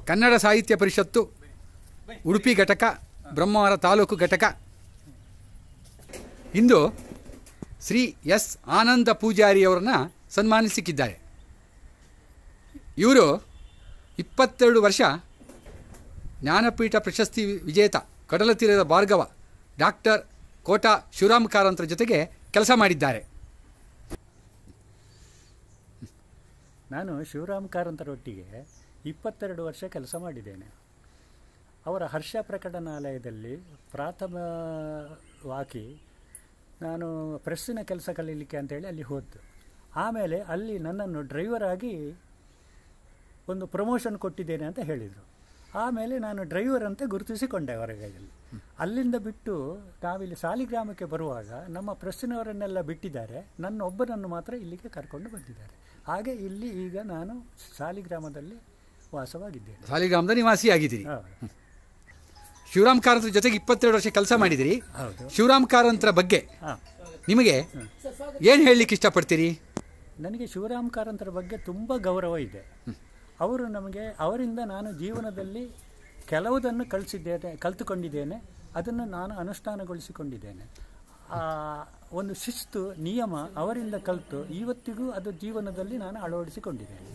ಕನ್ನಡ ಸಾಹಿತ್ಯ ಪರಿಷತ್ತು ಉಡುಪಿ ಘಟಕ ಬ್ರಹ್ಮಾವರ ತಾಲೂಕು ಘಟಕ ಇಂದು ಶ್ರೀ ಎಸ್ ಆನಂದ ಪೂಜಾರಿಯವರನ್ನು ಸನ್ಮಾನಿಸಿದ್ದಾರೆ ಇವರು ಇಪ್ಪತ್ತೆರಡು ವರ್ಷ ಜ್ಞಾನಪೀಠ ಪ್ರಶಸ್ತಿ ವಿಜೇತ ಕಡಲ ತೀರದ ಭಾರ್ಗವ ಡಾಕ್ಟರ್ ಕೋಟಾ ಶಿವರಾಮ್ ಕಾರಂತರ ಜೊತೆಗೆ ಕೆಲಸ ಮಾಡಿದ್ದಾರೆ ನಾನು ಶಿವರಾಮ್ ಕಾರಂತರೊಟ್ಟಿಗೆ ಇಪ್ಪತ್ತೆರಡು ವರ್ಷ ಕೆಲಸ ಮಾಡಿದ್ದೇನೆ ಅವರ ಹರ್ಷ ಪ್ರಕಟನಾಲಯದಲ್ಲಿ ಪ್ರಾಥಮವಾಗಿ ನಾನು ಪ್ರೆಸ್ಸಿನ ಕೆಲಸ ಕಲೀಲಿಕ್ಕೆ ಅಂತೇಳಿ ಅಲ್ಲಿ ಹೋದ್ದು ಆಮೇಲೆ ಅಲ್ಲಿ ನನ್ನನ್ನು ಡ್ರೈವರ್ ಆಗಿ ಒಂದು ಪ್ರಮೋಷನ್ ಕೊಟ್ಟಿದ್ದೇನೆ ಅಂತ ಹೇಳಿದರು ಆಮೇಲೆ ನಾನು ಡ್ರೈವರ್ ಅಂತ ಗುರುತಿಸಿಕೊಂಡೆ ಹೊರಗೈಯಲ್ಲಿ ಅಲ್ಲಿಂದ ಬಿಟ್ಟು ನಾವಿಲ್ಲಿ ಸಾಲಿಗ್ರಾಮಕ್ಕೆ ಬರುವಾಗ ನಮ್ಮ ಪ್ರೆಸ್ಸಿನವರನ್ನೆಲ್ಲ ಬಿಟ್ಟಿದ್ದಾರೆ ನನ್ನ ಒಬ್ಬನನ್ನು ಮಾತ್ರ ಇಲ್ಲಿಗೆ ಕರ್ಕೊಂಡು ಬಂದಿದ್ದಾರೆ ಹಾಗೆ ಇಲ್ಲಿ ಈಗ ನಾನು ಸಾಲಿಗ್ರಾಮದಲ್ಲಿ ವಾಸವಾಗಿದ್ದೇನೆ ಸಾಲಿಗ್ರಾಮದ ನಿವಾಸಿಯಾಗಿದ್ದೀರಿ ಹೌದು. ಶಿವರಾಮ್ ಕಾರಂತರ ಜೊತೆಗೆ ಇಪ್ಪತ್ತೆರಡು ವರ್ಷ ಕೆಲಸ ಮಾಡಿದಿರಿ ಹೌದು ಶಿವರಾಮ್ ಕಾರಂತರ ಬಗ್ಗೆ ಹಾ. ನಿಮಗೆ ಏನು ಹೇಳಲಿಕ್ಕೆ ಇಷ್ಟಪಡ್ತೀರಿ ನನಗೆ ಶಿವರಾಮ್ ಕಾರಂತರ ಬಗ್ಗೆ ತುಂಬ ಗೌರವ ಇದೆ ಅವರು ನಮಗೆ ಅವರಿಂದ ನಾನು ಜೀವನದಲ್ಲಿ ಕೆಲವುದನ್ನು ಕಲಿಸಿದ್ದೇನೆ ಕಲಿತುಕೊಂಡಿದ್ದೇನೆ ಅದನ್ನು ನಾನು ಅನುಷ್ಠಾನಗೊಳಿಸಿಕೊಂಡಿದ್ದೇನೆ ಆ ಒಂದು ಶಿಸ್ತು ನಿಯಮ ಅವರಿಂದ ಕಲಿತು ಇವತ್ತಿಗೂ ಅದು ಜೀವನದಲ್ಲಿ ನಾನು ಅಳವಡಿಸಿಕೊಂಡಿದ್ದೇನೆ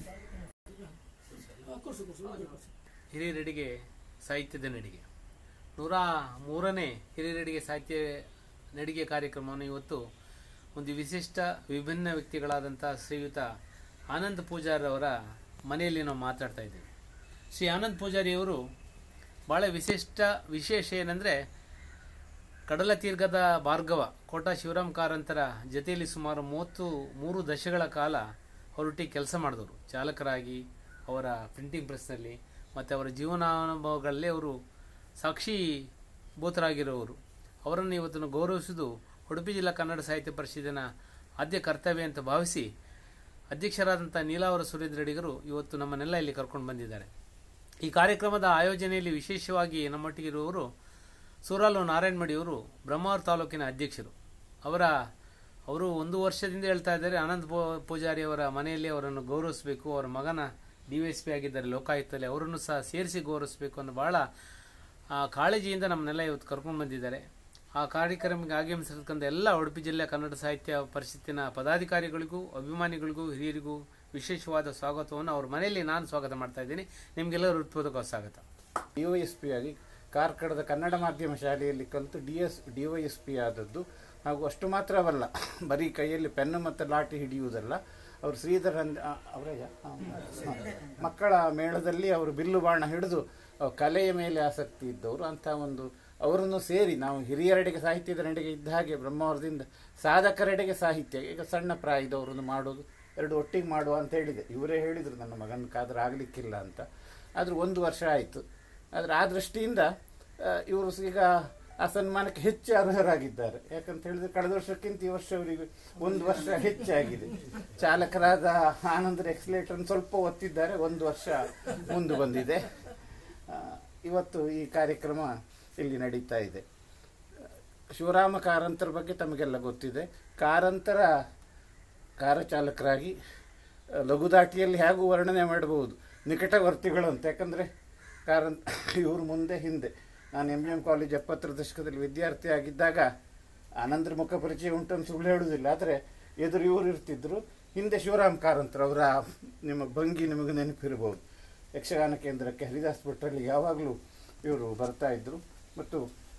ಹಿರಿಯರಡಿಗೆ ಸಾಹಿತ್ಯದ ನಡಿಗೆ ನೂರ ಮೂರನೇ ಹಿರಿಯರಡಿಗೆ ಸಾಹಿತ್ಯ ನಡಿಗೆ ಕಾರ್ಯಕ್ರಮವನ್ನು ಇವತ್ತು ಒಂದು ವಿಶಿಷ್ಟ ವಿಭಿನ್ನ ವ್ಯಕ್ತಿಗಳಾದಂಥ ಶ್ರೀಯುತ ಆನಂದ್ ಪೂಜಾರಿ ಅವರ ಮನೆಯಲ್ಲಿ ನಾವು ಮಾತಾಡ್ತಾ ಇದ್ದೇವೆ ಶ್ರೀ ಆನಂದ್ ಪೂಜಾರಿಯವರು ಭಾಳ ವಿಶಿಷ್ಟ ವಿಶೇಷ ಏನಂದರೆ ಕಡಲ ತೀರ್ಘದ ಭಾರ್ಗವ ಕೋಟ ಶಿವರಾಮ್ ಕಾರಂತರ ಜೊತೆಯಲ್ಲಿ ಸುಮಾರು ಮೂವತ್ತು ಮೂರು ದಶಕಗಳ ಕಾಲ ಅವರೊಟ್ಟಿಗೆ ಕೆಲಸ ಮಾಡಿದವರು ಚಾಲಕರಾಗಿ ಅವರ ಪ್ರಿಂಟಿಂಗ್ ಪ್ರೆಸ್ನಲ್ಲಿ ಮತ್ತು ಅವರ ಜೀವನಾನುಭವಗಳಲ್ಲಿ ಅವರು ಸಾಕ್ಷೀಭೂತರಾಗಿರೋರು ಅವರನ್ನು ಇವತ್ತನ್ನು ಗೌರವಿಸುವುದು ಉಡುಪಿ ಜಿಲ್ಲಾ ಕನ್ನಡ ಸಾಹಿತ್ಯ ಪರಿಷತ್ತಿನ ಆದ್ಯ ಕರ್ತವ್ಯ ಅಂತ ಭಾವಿಸಿ ಅಧ್ಯಕ್ಷರಾದಂಥ ನೀಲಾವರ ಸುರೇಂದ್ರ ರೆಡ್ಡಿಗರು ಇವತ್ತು ನಮ್ಮನ್ನೆಲ್ಲ ಇಲ್ಲಿ ಕರ್ಕೊಂಡು ಬಂದಿದ್ದಾರೆ ಈ ಕಾರ್ಯಕ್ರಮದ ಆಯೋಜನೆಯಲ್ಲಿ ವಿಶೇಷವಾಗಿ ನಮ್ಮೊಟ್ಟಿಗಿರುವವರು ಸೂರಾಲು ನಾರಾಯಣಮಡಿಯವರು ಬ್ರಹ್ಮಾವರ ತಾಲೂಕಿನ ಅಧ್ಯಕ್ಷರು ಅವರ ಅವರು ಒಂದು ವರ್ಷದಿಂದ ಹೇಳ್ತಾ ಇದ್ದಾರೆ ಆನಂದ್ ಪೂ- ಪೂಜಾರಿ ಅವರ ಮನೆಯಲ್ಲಿ ಅವರನ್ನು ಗೌರವಿಸಬೇಕು ಅವರ ಮಗನ ಡಿ ವೈ ಎಸ್ ಪಿ ಆಗಿದ್ದಾರೆ ಲೋಕಾಯುಕ್ತದಲ್ಲಿ ಅವರನ್ನು ಸಹ ಸೇರಿಸಿ ಗೌರವಿಸಬೇಕು ಅನ್ನೋ ಬಹಳ ಆ, ಕಾಳಜಿಯಿಂದ ನಮ್ಮನ್ನೆಲ್ಲ ಇವತ್ತು ಕರ್ಕೊಂಡು ಬಂದಿದ್ದಾರೆ ಆ ಕಾರ್ಯಕ್ರಮಕ್ಕೆ ಆಗಮಿಸಿರ್ತಕ್ಕಂಥ ಎಲ್ಲ ಉಡುಪಿ ಜಿಲ್ಲೆ ಕನ್ನಡ ಸಾಹಿತ್ಯ ಪರಿಷತ್ತಿನ ಪದಾಧಿಕಾರಿಗಳಿಗೂ ಅಭಿಮಾನಿಗಳಿಗೂ ಹಿರಿಯರಿಗೂ ವಿಶೇಷವಾದ ಸ್ವಾಗತವನ್ನು ಅವ್ರ ಮನೆಯಲ್ಲಿ ನಾನು ಸ್ವಾಗತ ಮಾಡ್ತಾ ಇದ್ದೀನಿ ನಿಮಗೆಲ್ಲರೂ ಹೃತ್ಪೂರ್ವಕ ಸ್ವಾಗತ ಡಿ ವೈ ಎಸ್ ಪಿ ಆಗಿ ಕಾರ್ಕಳದ ಕನ್ನಡ ಮಾಧ್ಯಮ ಶಾಲೆಯಲ್ಲಿ ಕಲಿತು D S D Y S P ಆದದ್ದು ಹಾಗೂ ಅಷ್ಟು ಮಾತ್ರವಲ್ಲ ಬರೀ ಕೈಯಲ್ಲಿ ಪೆನ್ನು ಮತ್ತು ಲಾಠಿ ಹಿಡಿಯುವುದಲ್ಲ ಅವರು ಶ್ರೀಧರ್ ಅಂದ್- ಆ, ಅವರೇ ಆ, ಆ, ಮಕ್ಕಳ ಮೇಳದಲ್ಲಿ ಅವರು ಬಿಲ್ಲು ಬಾಣ ಹಿಡಿದು ಆ, ಕಲೆಯ ಮೇಲೆ ಆಸಕ್ತಿ ಇದ್ದವರು ಅಂತ ಒಂದು ಅವರನ್ನು ಸೇರಿ ನಾವು ಹಿರಿಯರೆಡೆಗೆ ಸಾಹಿತ್ಯದ ನಡೆಗೆ ಇದ್ದ ಹಾಗೆ ಬ್ರಹ್ಮಾವರದಿಂದ ಸಾಧಕರೆಡೆಗೆ ಸಾಹಿತ್ಯ ಈಗ ಸಣ್ಣ ಪ್ರಾಯದವರನ್ನು ಮಾಡೋದು ಎರಡು ಒಟ್ಟಿಗೆ ಮಾಡುವ ಅಂತ ಹೇಳಿದೆ ಇವರೇ ಹೇಳಿದರು ನನ್ನ ಮಗನ ಕಾದ್ರೆ ಆಗಲಿಕ್ಕಿಲ್ಲ ಅಂತ ಆದರೂ ಒಂದು ವರ್ಷ ಆಯಿತು ಆದರೆ ಆ ದೃಷ್ಟಿಯಿಂದ ಇವರು ಈಗ ಆ ಸನ್ಮಾನಕ್ಕೆ ಹೆಚ್ಚು ಅರ್ಹರಾಗಿದ್ದಾರೆ ಯಾಕಂತ ಹೇಳಿದ್ರೆ ಕಳೆದ ವರ್ಷಕ್ಕಿಂತ ಈ ವರ್ಷ ಅವರಿಗೆ ಒಂದು ವರ್ಷ ಹೆಚ್ಚಾಗಿದೆ ಚಾಲಕರಾದ ಆನಂದರ ಎಕ್ಸಲೇಟರ್ ಸ್ವಲ್ಪ ಒತ್ತಿದ್ದಾರೆ ಒಂದು ವರ್ಷ ಮುಂದೆ ಬಂದಿದೆ ಆ, ಇವತ್ತು ಈ ಕಾರ್ಯಕ್ರಮ ಇಲ್ಲಿ ನಡೀತಾ ಇದೆ ಶಿವರಾಮ ಕಾರಂತರ ಬಗ್ಗೆ ತಮಗೆಲ್ಲ ಗೊತ್ತಿದೆ ಕಾರಂತರ ಕಾರ ಚಾಲಕರಾಗಿ ಆ, ಲಘುದಾಟಿಯಲ್ಲಿ ಹೇಗೂ ವರ್ಣನೆ ಮಾಡಬಹುದು ನಿಕಟವರ್ತಿಗಳು ಅಂತ ಯಾಕಂದರೆ ಕಾರನ್ ಇವರು ಮುಂದೆ ಹಿಂದೆ ನಾನು ಎಂ ಎಂ ಕಾಲೇಜ್ ಎಪ್ಪತ್ತರ ದಶಕದಲ್ಲಿ ವಿದ್ಯಾರ್ಥಿ ಆಗಿದ್ದಾಗ ಆನಂದ್ರ ಮುಖ ಪರಿಚಯ ಉಂಟಂತ ಸುಳ್ಳು ಹೇಳುವುದಿಲ್ಲ ಆದರೆ ಎದುರು ಇವರು ಇರ್ತಿದ್ರು ಹಿಂದೆ ಶಿವರಾಮ್ ಕಾರಂತರು ಅವರ ನಿಮ್ಮ ಭಂಗಿ ನಿಮಗೆ ನೆನಪಿರಬಹುದು ಯಕ್ಷಗಾನ ಕೇಂದ್ರಕ್ಕೆ ಹರಿದಾಸ್ ಭಟ್ರಲ್ಲಿ ಯಾವಾಗಲೂ ಇವರು ಬರ್ತಾ ಇದ್ರು ಮತ್ತು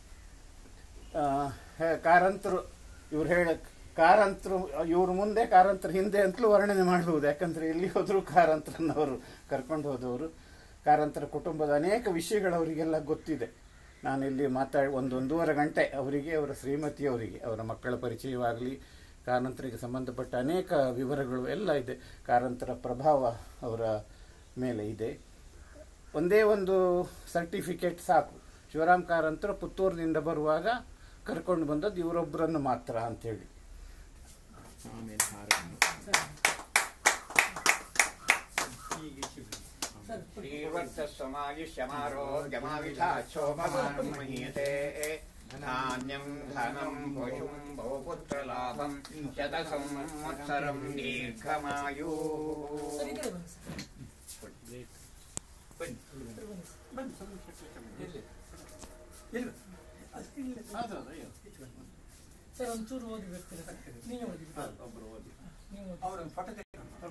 ಆ, ಹೇ- ಕಾರಂತರು ಇವ್ರು ಹೇಳ ಕಾರಂತರು ಇವ್ರ ಮುಂದೆ ಕಾರಂತರ ಹಿಂದೆ ಅಂತಲೂ ವರ್ಣನೆ ಮಾಡಬಹುದು ಯಾಕಂದ್ರೆ ಎಲ್ಲಿ ಹೋದ್ರು ಕಾರಂತರನ್ನವರು ಕರ್ಕೊಂಡು ಹೋದವರು ಕಾರಂತರ ಕುಟುಂಬದ ಅನೇಕ ವಿಷಯಗಳು ಅವರಿಗೆಲ್ಲ ಗೊತ್ತಿದೆ ನಾನು ಇಲ್ಲಿ ಮಾತಾಡಿ ಒಂದು ಒಂದೂವರೆ ಗಂಟೆ ಅವರಿಗೆ ಅವರ ಶ್ರೀಮತಿಯವರಿಗೆ ಅವರ ಮಕ್ಕಳ ಪರಿಚಯವಾಗಲಿ ಕಾರಂತರಿಗೆ ಸಂಬಂಧಪಟ್ಟ ಅನೇಕ ವಿವರಗಳು ಎಲ್ಲ ಇದೆ ಕಾರಂತರ ಪ್ರಭಾವ ಅವರ ಮೇಲೆ ಇದೆ ಒಂದೇ ಒಂದು ಸರ್ಟಿಫಿಕೇಟ್ ಸಾಕು ಶಿವರಾಮ್ ಕಾರಂತರು ಪುತ್ತೂರಿನಿಂದ ಬರುವಾಗ ಕರ್ಕೊಂಡು ಬಂದದ್ದು ಇವರೊಬ್ಬರನ್ನು ಮಾತ್ರ ಅಂತೇಳಿ श्रीवत्समायुष्यमारोग्यमाविधाक्षोभमानुमहीयते धान्यं धनं पशुं बहुपुत्रलाभं शतसंवत्सरं दीर्घमायुः ಸರ್ ಒಂಚೂರು ಓದಿ ಬರ್ತೀರಾ ಸರ್ ನೀವೇ ಓದಿ ನೀವು ಓದಿ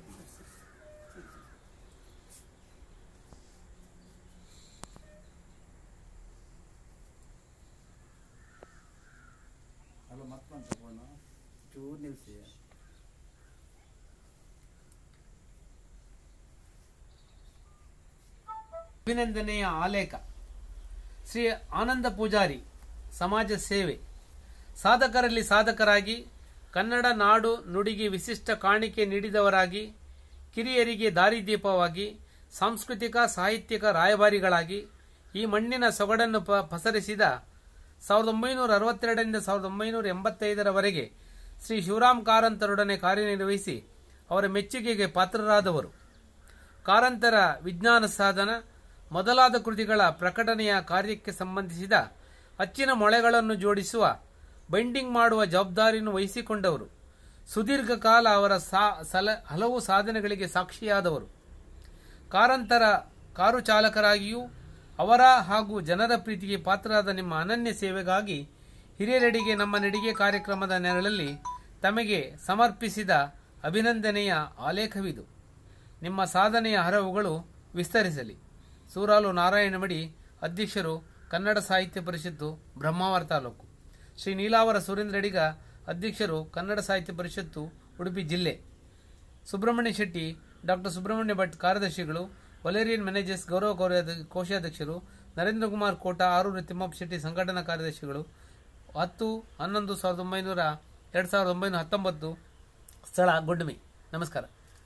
ಅಲ್ಲ ಮತ್ತೊಂದು ತಗೊಂಡು ಚೂರು ನಿಲ್ಲಿಸಿ ಅಭಿನಂದನೆಯ ಆಲೇಖ ಶ್ರೀ ಆನಂದ ಪೂಜಾರಿ ಸಮಾಜ ಸೇವೆ ಸಾಧಕರಲ್ಲಿ ಸಾಧಕರಾಗಿ ಕನ್ನಡ ನಾಡು ನುಡಿಗೆ ವಿಶಿಷ್ಟ ಕಾಣಿಕೆ ನೀಡಿದವರಾಗಿ ಕಿರಿಯರಿಗೆ ದಾರಿದೀಪವಾಗಿ ಸಾಂಸ್ಕೃತಿಕ ಸಾಹಿತ್ಯಿಕ ರಾಯಭಾರಿಗಳಾಗಿ ಈ ಮಣ್ಣಿನ ಸೊಗಡನ್ನು ಪ ಪಸರಿಸಿದ ಸಾವಿರದ ಒಂಬೈನೂರ ಅರವತ್ತೆರಡರಿಂದ ಸಾವಿರದ ಒಂಬೈನೂರ ಎಂಬತ್ತೈದರವರೆಗೆ ಶ್ರೀ ಶಿವರಾಮ್ ಕಾರಂತರೊಡನೆ ಕಾರ್ಯನಿರ್ವಹಿಸಿ ಅವರ ಮೆಚ್ಚುಗೆಗೆ ಪಾತ್ರರಾದವರು ಕಾರಂತರ ವಿಜ್ಞಾನ ಸಾಧನ ಮೊದಲಾದ ಕೃತಿಗಳ ಪ್ರಕಟಣೆಯ ಕಾರ್ಯಕ್ಕೆ ಸಂಬಂಧಿಸಿದ ಅಚ್ಚಿನ ಮೊಳೆಗಳನ್ನು ಜೋಡಿಸುವ ಬೈಂಡಿಂಗ್ ಮಾಡುವ ಜವಾಬ್ದಾರಿಯನ್ನು ವಹಿಸಿಕೊಂಡವರು ಸುದೀರ್ಘ ಕಾಲ ಅವರ ಸಾ ಸಲ ಹಲವು ಸಾಧನೆಗಳಿಗೆ ಸಾಕ್ಷಿಯಾದವರು ಕಾರಂತರ ಕಾರು ಚಾಲಕರಾಗಿಯೂ ಅವರ ಹಾಗೂ ಜನರ ಪ್ರೀತಿಗೆ ಪಾತ್ರರಾದ ನಿಮ್ಮ ಅನನ್ಯ ಸೇವೆಗಾಗಿ ಹಿರಿಯರೆಡೆಗೆ ನಮ್ಮ ನಡಿಗೆ ಕಾರ್ಯಕ್ರಮದ ನೆರಳಲ್ಲಿ ತಮಗೆ ಸಮರ್ಪಿಸಿದ ಅಭಿನಂದನೆಯ ಆಲೇಖವಿದು ನಿಮ್ಮ ಸಾಧನೆಯ ಹರವುಗಳು ವಿಸ್ತರಿಸಲಿ ಸೂರಾಲು ನಾರಾಯಣಮಡಿ ಅಧ್ಯಕ್ಷರು ಕನ್ನಡ ಸಾಹಿತ್ಯ ಪರಿಷತ್ತು ಬ್ರಹ್ಮಾವರ ತಾಲೂಕು ಶ್ರೀ ನೀಲಾವರ ಸುರೇಂದ್ರ ಅಡಿಗ ಅಧ್ಯಕ್ಷರು ಕನ್ನಡ ಸಾಹಿತ್ಯ ಪರಿಷತ್ತು ಉಡುಪಿ ಜಿಲ್ಲೆ ಸುಬ್ರಹ್ಮಣ್ಯ ಶೆಟ್ಟಿ ಡಾಕ್ಟರ್ ಸುಬ್ರಹ್ಮಣ್ಯ ಭಟ್ ಕಾರ್ಯದರ್ಶಿಗಳು ವಲೇರಿಯನ್ ಮ್ಯಾನೇಜರ್ಸ್ ಗೌರವ ಕೋರ್ಯ- ಕೋಶಾಧ್ಯಕ್ಷರು ನರೇಂದ್ರ ಕುಮಾರ್ ಕೋಟ ಆರೂರು ತಿಮ್ಮಪ್ಪ ಶೆಟ್ಟಿ ಸಂಘಟನಾ ಕಾರ್ಯದರ್ಶಿಗಳು ಹತ್ತು ಹನ್ನೊಂದು ಸಾವಿರದ ಒಂಬೈನೂರ ಎರಡು ಸಾವಿರದ ಒಂಬೈನೂರ ಹತ್ತೊಂಬತ್ತು ಸ್ಥಳ ಗುಡ್ಮಿ ನಮಸ್ಕಾರ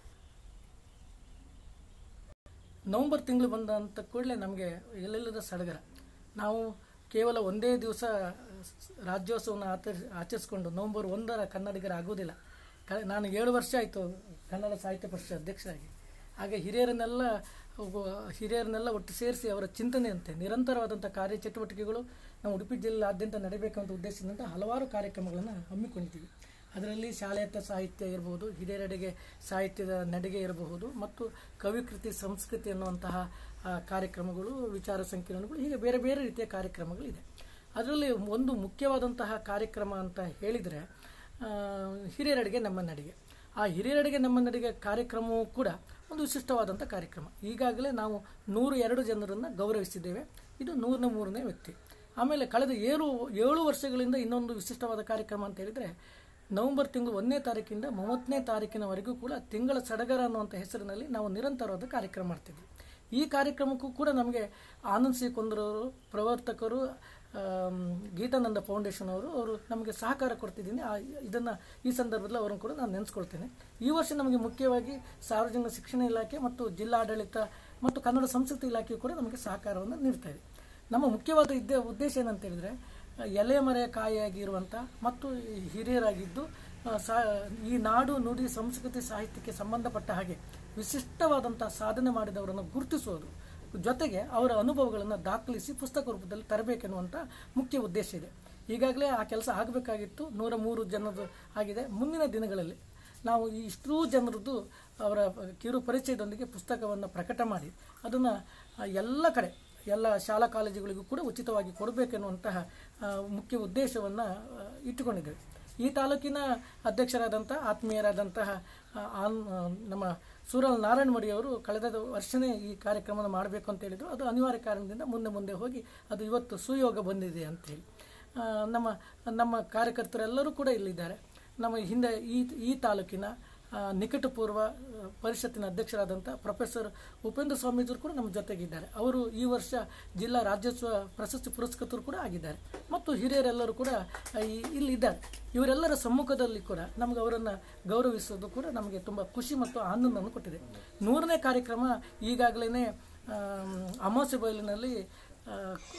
ನವಂಬರ್ ತಿಂಗಳು ಬಂದಂತ ಕೂಡಲೇ ನಮಗೆ ಎಲ್ಲೆಲ್ಲದ ಸಡಗರ ನಾವು ಕೇವಲ ಒಂದೇ ದಿವಸ ರಾಜ್ಯೋತ್ಸವವನ್ನು ಆಚರಿಸ್ ಆಚರಿಸಿಕೊಂಡು ನವಂಬರ್ ಒಂದರ ಕನ್ನಡಿಗರ ಆಗುವುದಿಲ್ಲ ಕ ನಾನು ಏಳು ವರ್ಷ ಆಯಿತು ಕನ್ನಡ ಸಾಹಿತ್ಯ ಪರಿಷತ್ ಅಧ್ಯಕ್ಷರಾಗಿ ಹಾಗೆ ಹಿರಿಯರನ್ನೆಲ್ಲ ಒಬ್ಬ- ಹಿರಿಯರನ್ನೆಲ್ಲ ಒಟ್ಟು ಸೇರಿಸಿ ಅವರ ಚಿಂತನೆಯಂತೆ ನಿರಂತರವಾದಂಥ ಕಾರ್ಯಚಟುವಟಿಕೆಗಳು ನಾವು ಉಡುಪಿ ಜಿಲ್ಲೆಯಾದ್ಯಂತ ನಡೀಬೇಕಂತ ಉದ್ದೇಶದಿಂದ ಹಲವಾರು ಕಾರ್ಯಕ್ರಮಗಳನ್ನು ಹಮ್ಮಿಕೊಂಡಿದ್ದೀವಿ ಅದರಲ್ಲಿ ಶಾಲೆಯತ್ತ ಸಾಹಿತ್ಯ ಇರಬಹುದು ಹಿರಿಯರೆಡೆಗೆ ಸಾಹಿತ್ಯದ ನಡಿಗೆ ಇರಬಹುದು ಮತ್ತು ಕವಿಕೃತಿ ಸಂಸ್ಕೃತಿ ಅನ್ನುವಂತಹ ಆ, ಕಾರ್ಯಕ್ರಮಗಳು ವಿಚಾರ ಸಂಕಿರಣಗಳು ಹೀಗೆ ಬೇರೆ ಬೇರೆ ರೀತಿಯ ಕಾರ್ಯಕ್ರಮಗಳಿದೆ ಅದರಲ್ಲಿ ಒಂದು ಮುಖ್ಯವಾದಂತಹ ಕಾರ್ಯಕ್ರಮ ಅಂತ ಹೇಳಿದರೆ ಆ, ಹಿರಿಯರೆಡೆಗೆ ನಮ್ಮ ನಡಿಗೆ ಆ ಹಿರಿಯರೆಡೆಗೆ ನಮ್ಮ ನಡಿಗೆ ಕಾರ್ಯಕ್ರಮವೂ ಕೂಡ ಒಂದು ವಿಶಿಷ್ಟವಾದಂಥ ಕಾರ್ಯಕ್ರಮ ಈಗಾಗಲೇ ನಾವು ನೂರು ಎರಡು ಜನರನ್ನು ಗೌರವಿಸಿದ್ದೇವೆ ಇದು ನೂರನೇ ಮೂರನೇ ವ್ಯಕ್ತಿ ಆಮೇಲೆ ಕಳೆದ ಏಳು ಏಳು ವರ್ಷಗಳಿಂದ ಇನ್ನೊಂದು ವಿಶಿಷ್ಟವಾದ ಕಾರ್ಯಕ್ರಮ ಅಂತ ಹೇಳಿದರೆ ನವೆಂಬರ್ ತಿಂಗಳು ಒಂದನೇ ತಾರೀಕಿಂದ ಮೂವತ್ತನೇ ತಾರೀಕಿನವರೆಗೂ ಕೂಡ ತಿಂಗಳ ಸಡಗರ ಅನ್ನುವಂಥ ಹೆಸರಿನಲ್ಲಿ ನಾವು ನಿರಂತರವಾದ ಕಾರ್ಯಕ್ರಮ ಮಾಡ್ತಿದ್ವಿ ಈ ಕಾರ್ಯಕ್ರಮಕ್ಕೂ ಕೂಡ ನಮಗೆ ಆನಂದ್ ಸಿ ಕುಂದ್ರವರು ಪ್ರವರ್ತಕರು ಆಮ್, ಗೀತಾನಂದ ಫೌಂಡೇಶನ್ ಅವರು ಅವರು ನಮಗೆ ಸಹಕಾರ ಕೊಡ್ತಿದ್ದೀನಿ ಆ ಇದನ್ನು ಈ ಸಂದರ್ಭದಲ್ಲಿ ಅವರನ್ನು ಕೂಡ ನಾನು ನೆನೆಸ್ಕೊಳ್ತೇನೆ ಈ ವರ್ಷ ನಮಗೆ ಮುಖ್ಯವಾಗಿ ಸಾರ್ವಜನಿಕ ಶಿಕ್ಷಣ ಇಲಾಖೆ ಮತ್ತು ಜಿಲ್ಲಾಡಳಿತ ಮತ್ತು ಕನ್ನಡ ಸಂಸ್ಕೃತಿ ಇಲಾಖೆಯು ಕೂಡ ನಮಗೆ ಸಹಕಾರವನ್ನು ನೀಡ್ತಾ ಇದೆ ನಮ್ಮ ಮುಖ್ಯವಾದ ಇದ್ದ ಉದ್ದೇಶ ಏನಂತ ಹೇಳಿದರೆ ಎಲೆಮರೆಯ ಕಾಯಿಯಾಗಿರುವಂಥ ಮತ್ತು ಹಿರಿಯರಾಗಿದ್ದು ಆ, ಸಾ ಈ ನಾಡು ನುಡಿ ಸಂಸ್ಕೃತಿ ಸಾಹಿತ್ಯಕ್ಕೆ ಸಂಬಂಧಪಟ್ಟ ಹಾಗೆ ವಿಶಿಷ್ಟವಾದಂಥ ಸಾಧನೆ ಮಾಡಿದವರನ್ನು ಗುರುತಿಸೋದು ಜೊತೆಗೆ ಅವರ ಅನುಭವಗಳನ್ನು ದಾಖಲಿಸಿ ಪುಸ್ತಕ ರೂಪದಲ್ಲಿ ತರಬೇಕೆನ್ನುವಂಥ ಮುಖ್ಯ ಉದ್ದೇಶ ಇದೆ ಈಗಾಗಲೇ ಆ ಕೆಲಸ ಆಗಬೇಕಾಗಿತ್ತು ನೂರ ಮೂರು ಜನರದು ಆಗಿದೆ ಮುಂದಿನ ದಿನಗಳಲ್ಲಿ ನಾವು ಈ ಇಷ್ಟೂ ಜನರದ್ದು ಅವರ ಕಿರು ಪರಿಚಯದೊಂದಿಗೆ ಪುಸ್ತಕವನ್ನು ಪ್ರಕಟ ಮಾಡಿ ಅದನ್ನು ಎಲ್ಲ ಕಡೆ ಎಲ್ಲ ಶಾಲಾ ಕಾಲೇಜುಗಳಿಗೂ ಕೂಡ ಉಚಿತವಾಗಿ ಕೊಡಬೇಕೆನ್ನುವಂತಹ ಆ, ಮುಖ್ಯ ಉದ್ದೇಶವನ್ನು ಇಟ್ಟುಕೊಂಡಿದ್ದೇವೆ ಈ ತಾಲೂಕಿನ ಅಧ್ಯಕ್ಷರಾದಂಥ ಆತ್ಮೀಯರಾದಂತಹ ಆ, ಆನ್- ಆ, ನಮ್ಮ ಸೂರಲ್ ನಾರಾಯಣ ಮಡಿಯವರು ಕಳೆದ ವರ್ಷನೇ ಈ ಕಾರ್ಯಕ್ರಮನ ಮಾಡಬೇಕು ಅಂತ ಹೇಳಿದ್ರು ಅದು ಅನಿವಾರ್ಯ ಕಾರಣದಿಂದ ಮುಂದೆ ಮುಂದೆ ಹೋಗಿ ಅದು ಇವತ್ತು ಸುಯೋಗ ಬಂದಿದೆ ಅಂತೇಳಿ ಆ, ನಮ್ಮ ನಮ್ಮ ಕಾರ್ಯಕರ್ತರೆಲ್ಲರೂ ಕೂಡ ಇಲ್ಲಿದ್ದಾರೆ ನಮ್ಮ ಹಿಂದೆ ಈ ಈ ತಾಲೂಕಿನ ಆ, ನಿಕಟಪೂರ್ವ ಆ, ಪರಿಷತ್ತಿನ ಅಧ್ಯಕ್ಷರಾದಂಥ ಪ್ರೊಫೆಸರ್ ಉಪೇಂದ್ರ ಸ್ವಾಮೀಜರು ಕೂಡ ನಮ್ಮ ಜೊತೆಗಿದ್ದಾರೆ ಅವರು ಈ ವರ್ಷ ಜಿಲ್ಲಾ ರಾಜ್ಯೋತ್ಸವ ಪ್ರಶಸ್ತಿ ಪುರಸ್ಕೃತರು ಕೂಡ ಆಗಿದ್ದಾರೆ ಮತ್ತು ಹಿರಿಯರೆಲ್ಲರೂ ಕೂಡ ಆ, ಈ- ಇಲ್ಲಿದ್ದಾರೆ ಇವರೆಲ್ಲರ ಸಮ್ಮುಖದಲ್ಲಿ ಕೂಡ ನಮಗೆ ಅವರನ್ನು ಗೌರವಿಸೋದು ಕೂಡ ನಮಗೆ ತುಂಬ ಖುಷಿ ಮತ್ತು ಆನಂದವನ್ನು ಕೊಟ್ಟಿದೆ ನೂರನೇ ಕಾರ್ಯಕ್ರಮ ಈಗಾಗಲೇ ಅಮಾವಾಸ್ಯೆ ಬಯಲಿನಲ್ಲಿ ಆ,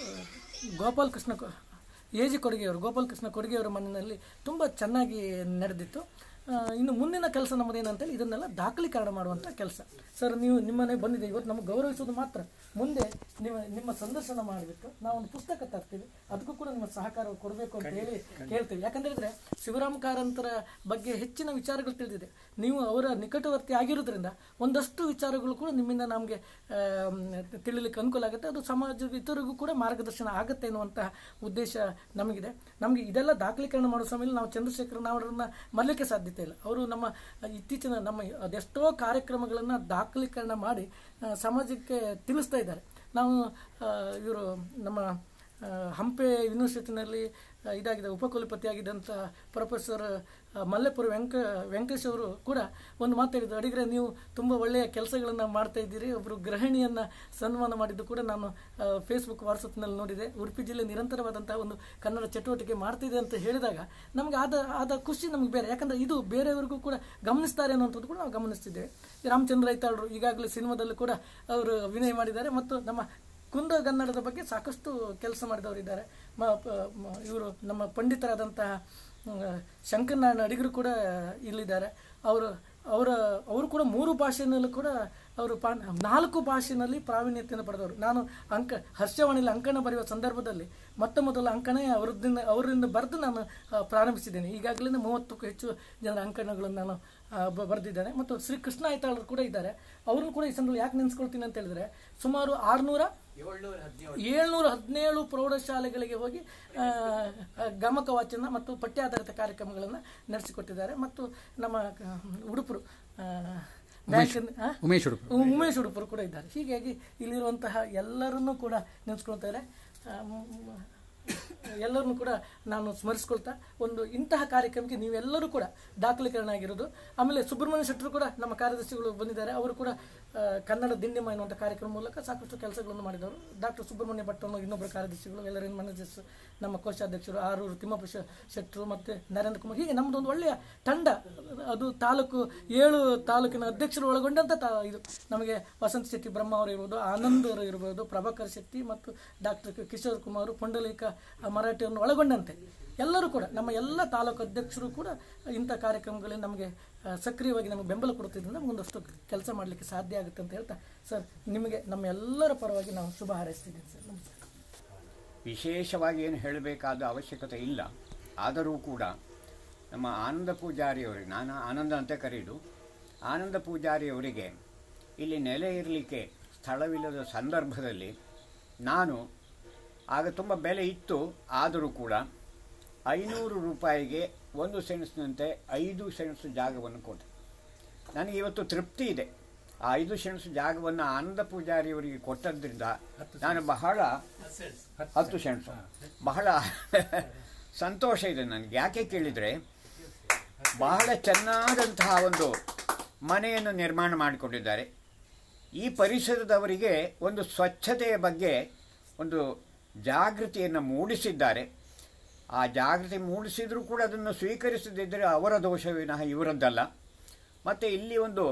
ಗೋಪಾಲ್ ಕೃಷ್ಣ ಕೊ- ಎ ಜಿ ಕೊಡುಗೆಯವರು ಗೋಪಾಲ್ ಕೃಷ್ಣ ಕೊಡುಗೆಯವರ ಮನೆಯಲ್ಲಿ ತುಂಬ ಚೆನ್ನಾಗಿ ನಡೆದಿತ್ತು ಆ, ಇನ್ನು ಮುಂದಿನ ಕೆಲಸ ನಮ್ಮದು ಏನಂತೇಳಿ ಇದನ್ನೆಲ್ಲ ದಾಖಲೀಕರಣ ಮಾಡುವಂಥ ಕೆಲಸ ಸರ್ ನೀವು ನಿಮ್ಮನೆ ಬಂದಿದೆ ಇವತ್ತು ನಮಗೆ ಗೌರವಿಸೋದು ಮಾತ್ರ ಮುಂದೆ ನಿಮ್ಮ ನಿಮ್ಮ ಸಂದರ್ಶನ ಮಾಡಿಬಿಟ್ಟು ನಾವೊಂದು ಪುಸ್ತಕ ತರ್ತೀವಿ ಅದಕ್ಕೂ ಕೂಡ ನಿಮ್ಮ ಸಹಕಾರ ಕೊಡಬೇಕು ಅಂತ ಹೇಳಿ ಕೇಳ್ತೀವಿ ಯಾಕಂತ ಹೇಳಿದ್ರೆ ಶಿವರಾಮ್ ಕಾರಂತರ ಬಗ್ಗೆ ಹೆಚ್ಚಿನ ವಿಚಾರಗಳು ತಿಳಿದಿದೆ ನೀವು ಅವರ ನಿಕಟವರ್ತಿ ಆಗಿರೋದ್ರಿಂದ ಒಂದಷ್ಟು ವಿಚಾರಗಳು ಕೂಡ ನಿಮ್ಮಿಂದ ನಮಗೆ ತಿಳಿಲಿಕ್ಕೆ ಅನುಕೂಲ ಆಗುತ್ತೆ ಅದು ಸಮಾಜದ ಇತರಿಗೂ ಕೂಡ ಮಾರ್ಗದರ್ಶನ ಆಗುತ್ತೆ ಎನ್ನುವಂತಹ ಉದ್ದೇಶ ನಮಗಿದೆ ನಮಗೆ ಇದೆಲ್ಲ ದಾಖಲೀಕರಣ ಮಾಡೋ ಸಮಯದಲ್ಲಿ ನಾವು ಚಂದ್ರಶೇಖರ್ ಅವರನ್ನ ಮರಲಿಕ್ಕೆ ಸಾಧ್ಯತೆ ಇಲ್ಲ ಅವರು ನಮ್ಮ ಇತ್ತೀಚಿನ ನಮ್ಮ ಅದೆಷ್ಟೋ ಕಾರ್ಯಕ್ರಮಗಳನ್ನು ದಾಖಲೀಕರಣ ಮಾಡಿ ಆ, ಸಮಾಜಕ್ಕೆ ತಿಳಿಸ್ತಾ ಇದ್ದಾರೆ ನಾವು ಇವರು ನಮ್ಮ ಆ, ಹಂಪೆ ಯೂನಿವರ್ಸಿಟಿನಲ್ಲಿ ಆ, ಇದಾಗಿದೆ ಉಪಕುಲಪತಿ ಆಗಿದ್ದಂಥ ಪ್ರೊಫೆಸರ್ ಆ, ಮಲ್ಲೆಪುರ ವೆಂಕ ವೆಂಕಟೇಶ್ ಅವರು ಕೂಡ ಒಂದು ಮಾತಾಡಿದ್ರು ಅಡಿಗರೆ ನೀವು ತುಂಬ ಒಳ್ಳೆಯ ಕೆಲಸಗಳನ್ನು ಮಾಡ್ತಾ ಇದ್ದೀರಿ ಒಬ್ಬರು ಗೃಹಿಣಿಯನ್ನು ಸನ್ಮಾನ ಮಾಡಿದ್ದು ಕೂಡ ನಾನು ಫೇಸ್ಬುಕ್ ವಾಟ್ಸಪ್ನಲ್ಲಿ ನೋಡಿದೆ ಉಡುಪಿ ಜಿಲ್ಲೆ ನಿರಂತರವಾದಂತಹ ಒಂದು ಕನ್ನಡ ಚಟುವಟಿಕೆ ಮಾಡ್ತಿದೆ ಅಂತ ಹೇಳಿದಾಗ ನಮಗೆ ಆದ ಆದ ಖುಷಿ ನಮಗೆ ಬೇರೆ ಯಾಕಂದರೆ ಇದು ಬೇರೆಯವರಿಗೂ ಕೂಡ ಗಮನಿಸ್ತಾರೆ ಅನ್ನುವಂಥದ್ದು ಕೂಡ ನಾವು ಗಮನಿಸ್ತಿದ್ದೇವೆ ಈ ರಾಮಚಂದ್ರ ಐತಾಳರು ಈಗಾಗಲೇ ಸಿನಿಮಾದಲ್ಲೂ ಕೂಡ ಅವರು ಅಭಿನಯ ಮಾಡಿದ್ದಾರೆ ಮತ್ತು ನಮ್ಮ ಕುಂದಗನ್ನಡದ ಬಗ್ಗೆ ಸಾಕಷ್ಟು ಕೆಲಸ ಮಾಡಿದವರಿದ್ದಾರೆ ಮ ಇವರು ನಮ್ಮ ಪಂಡಿತರಾದಂತಹ ಮ್, ಶಂಕರನಾರಾಯಣ ಅಡಿಗರು ಕೂಡ ಇಲ್ಲಿದ್ದಾರೆ ಅವರು ಅವರ ಅವರು ಕೂಡ ಮೂರು ಭಾಷೆಯಲ್ಲೂ ಕೂಡ ಅವರು ಪಾ ನಾಲ್ಕು ಭಾಷೆಯಲ್ಲಿ ಪ್ರಾವೀಣ್ಯತೆಯನ್ನು ಪಡೆದವರು ನಾನು ಅಂಕ ಹರ್ಷವಾಣಿಯಲ್ಲಿ ಅಂಕಣ ಬರೆಯುವ ಸಂದರ್ಭದಲ್ಲಿ ಮೊತ್ತ ಮೊದಲ ಅಂಕಣೆ ಅವರದಿಂದ ಅವರಿಂದ ಬರೆದು ನಾನು ಆ, ಪ್ರಾರಂಭಿಸಿದ್ದೇನೆ ಈಗಾಗಲೇ ಮೂವತ್ತಕ್ಕೂ ಹೆಚ್ಚು ಜನರ ಅಂಕಣಗಳನ್ನು ನಾನು ಆ, ಬ- ಬರೆದಿದ್ದೇನೆ ಮತ್ತು ಶ್ರೀ ಕೃಷ್ಣ ಐತಾಳರು ಕೂಡ ಇದ್ದಾರೆ ಅವ್ರನ್ನ ಕೂಡ ಈ ಸಂದರ್ಭದಲ್ಲಿ ಯಾಕೆ ನೆನೆಸ್ಕೊಳ್ತೀನಿ ಅಂತ ಹೇಳಿದ್ರೆ ಸುಮಾರು ಆರುನೂರ ಏಳ್ನೂರ ಹದಿನೇಳು ಪ್ರೌಢಶಾಲೆಗಳಿಗೆ ಹೋಗಿ ಆ, ಆ, ಗಮಕ ವಾಚನ ಮತ್ತು ಪಠ್ಯಾಧಾರಿತ ಕಾರ್ಯಕ್ರಮಗಳನ್ನು ನಡೆಸಿಕೊಟ್ಟಿದ್ದಾರೆ ಮತ್ತು ನಮ್ಮ ಆ, ಉಡುಪರು ಆ, ಬ್ಯಾಂಕ್ ಆ? ಉಮೇಶ್ ಉಡುಪು ಉಮೇಶ್ ಉಡುಪರು ಕೂಡ ಇದ್ದಾರೆ ಹೀಗಾಗಿ ಇಲ್ಲಿರುವಂತಹ ಎಲ್ಲರನ್ನೂ ಕೂಡ ನೆನೆಸ್ಕೊಳ್ತಾರೆ ಆ, ಮ್, ಎಲ್ಲರನ್ನೂ ಕೂಡ ನಾನು ಸ್ಮರಿಸ್ಕೊಳ್ತಾ ಒಂದು ಇಂತಹ ಕಾರ್ಯಕ್ರಮಕ್ಕೆ ನೀವೆಲ್ಲರೂ ಕೂಡ ದಾಖಲೀಕರಣ ಆಗಿರೋದು ಆಮೇಲೆ ಸುಬ್ರಹ್ಮಣ್ಯ ಶೆಟ್ಟರು ಕೂಡ ನಮ್ಮ ಕಾರ್ಯದರ್ಶಿಗಳು ಬಂದಿದ್ದಾರೆ ಅವರು ಕೂಡ ಆ, ಕನ್ನಡ ದಿಂಡಿಮ ಎನ್ನುವಂಥ ಕಾರ್ಯಕ್ರಮ ಮೂಲಕ ಸಾಕಷ್ಟು ಕೆಲಸಗಳನ್ನು ಮಾಡಿದವರು ಡಾಕ್ಟರ್ ಸುಬ್ರಹ್ಮಣ್ಯ ಭಟ್ ಅನ್ನೋ ಇನ್ನೊಬ್ಬರ ಕಾರ್ಯದರ್ಶಿಗಳು ಎಲ್ಲರಿನ ಮ್ಯಾನೇಜರ್ಸ್ ನಮ್ಮ ಕೋಶಾಧ್ಯಕ್ಷರು ಆರೂರು ತಿಮ್ಮಪ್ಪ ಶ- ಶೆಟ್ಟರು ಮತ್ತು ನರೇಂದ್ರ ಕುಮಾರ್ ಹೀಗೆ ನಮ್ಮದು ಒಂದು ಒಳ್ಳೆಯ ತಂಡ ಅದು ತಾಲೂಕು ಏಳು ತಾಲೂಕಿನ ಅಧ್ಯಕ್ಷರು ಒಳಗೊಂಡಂಥ ತಾ ಇದು ನಮಗೆ ವಸಂತ ಶೆಟ್ಟಿ ಬ್ರಹ್ಮ ಅವರು ಇರ್ಬೋದು ಆನಂದ್ ಅವರು ಇರ್ಬೋದು ಪ್ರಭಾಕರ್ ಶೆಟ್ಟಿ ಮತ್ತು ಡಾಕ್ಟರ್ ಕಿಶೋರ್ ಕುಮಾರ್ ಪುಂಡಲೀಕ ಮರಾಠಿಯನ್ನು ಒಳಗೊಂಡಂತೆ ಎಲ್ಲರೂ ಕೂಡ ನಮ್ಮ ಎಲ್ಲ ತಾಲೂಕು ಅಧ್ಯಕ್ಷರು ಕೂಡ ಇಂಥ ಕಾರ್ಯಕ್ರಮಗಳಲ್ಲಿ ನಮಗೆ ಆ, ಸಕ್ರಿಯವಾಗಿ ನಮಗೆ ಬೆಂಬಲ ಕೊಡುತ್ತಿದ್ದರಿಂದ ಮುಂದಷ್ಟು ಕೆಲಸ ಮಾಡಲಿಕ್ಕೆ ಸಾಧ್ಯ ಆಗುತ್ತೆ ಅಂತ ಹೇಳ್ತಾ ಸರ್ ನಿಮಗೆ ನಮ್ಮ ಎಲ್ಲರ ಪರವಾಗಿ ನಾವು ಶುಭ ಹಾರೈಸ್ತಿದ್ದೀನಿ ಸರ್ ನಮಸ್ಕಾರ ವಿಶೇಷವಾಗಿ ಏನು ಹೇಳಬೇಕಾದ ಅವಶ್ಯಕತೆ ಇಲ್ಲ ಆದರೂ ಕೂಡ ನಮ್ಮ ಆನಂದ ಪೂಜಾರಿಯವರಿಗೆ ನಾನು ಆನಂದ ಅಂತ ಕರೆಯುವುದು ಆನಂದ ಪೂಜಾರಿಯವರಿಗೆ ಇಲ್ಲಿ ನೆಲೆ ಇರಲಿಕ್ಕೆ ಸ್ಥಳವಿಲ್ಲದ ಸಂದರ್ಭದಲ್ಲಿ ನಾನು ಆಗ ತುಂಬ ಬೆಲೆ ಇತ್ತು ಆದರೂ ಕೂಡ ಐನೂರು ರೂಪಾಯಿಗೆ ಒಂದು ಸೆಣಸಿನಂತೆ ಐದು ಸೆಣಸು ಜಾಗವನ್ನು ಕೊಟ್ಟೆ ನನಗೆ ಇವತ್ತು ತೃಪ್ತಿ ಇದೆ ಆ ಐದು ಸೆಣಸು ಜಾಗವನ್ನು ಆನಂದ ಪೂಜಾರಿಯವರಿಗೆ ಕೊಟ್ಟದ್ರಿಂದ ನಾನು ಬಹಳ ಹತ್ತು ಸೆಣಸು ಬಹಳ ಸಂತೋಷ ಇದೆ ನನಗೆ ಯಾಕೆ ಕೇಳಿದರೆ ಬಹಳ ಚೆನ್ನಾದಂತಹ ಒಂದು ಮನೆಯನ್ನು ನಿರ್ಮಾಣ ಮಾಡಿಕೊಂಡಿದ್ದಾರೆ ಈ ಪರಿಸರದವರಿಗೆ ಒಂದು ಸ್ವಚ್ಛತೆಯ ಬಗ್ಗೆ ಒಂದು ಜಾಗೃತಿಯನ್ನು ಮೂಡಿಸಿದ್ದಾರೆ ಆ ಜಾಗೃತಿ ಮೂಡಿಸಿದರೂ ಕೂಡ ಅದನ್ನು ಸ್ವೀಕರಿಸದಿದ್ದರೆ ಅವರ ದೋಷ ವಿನಃ ಇವರದ್ದಲ್ಲ ಮತ್ತು ಇಲ್ಲಿ ಒಂದು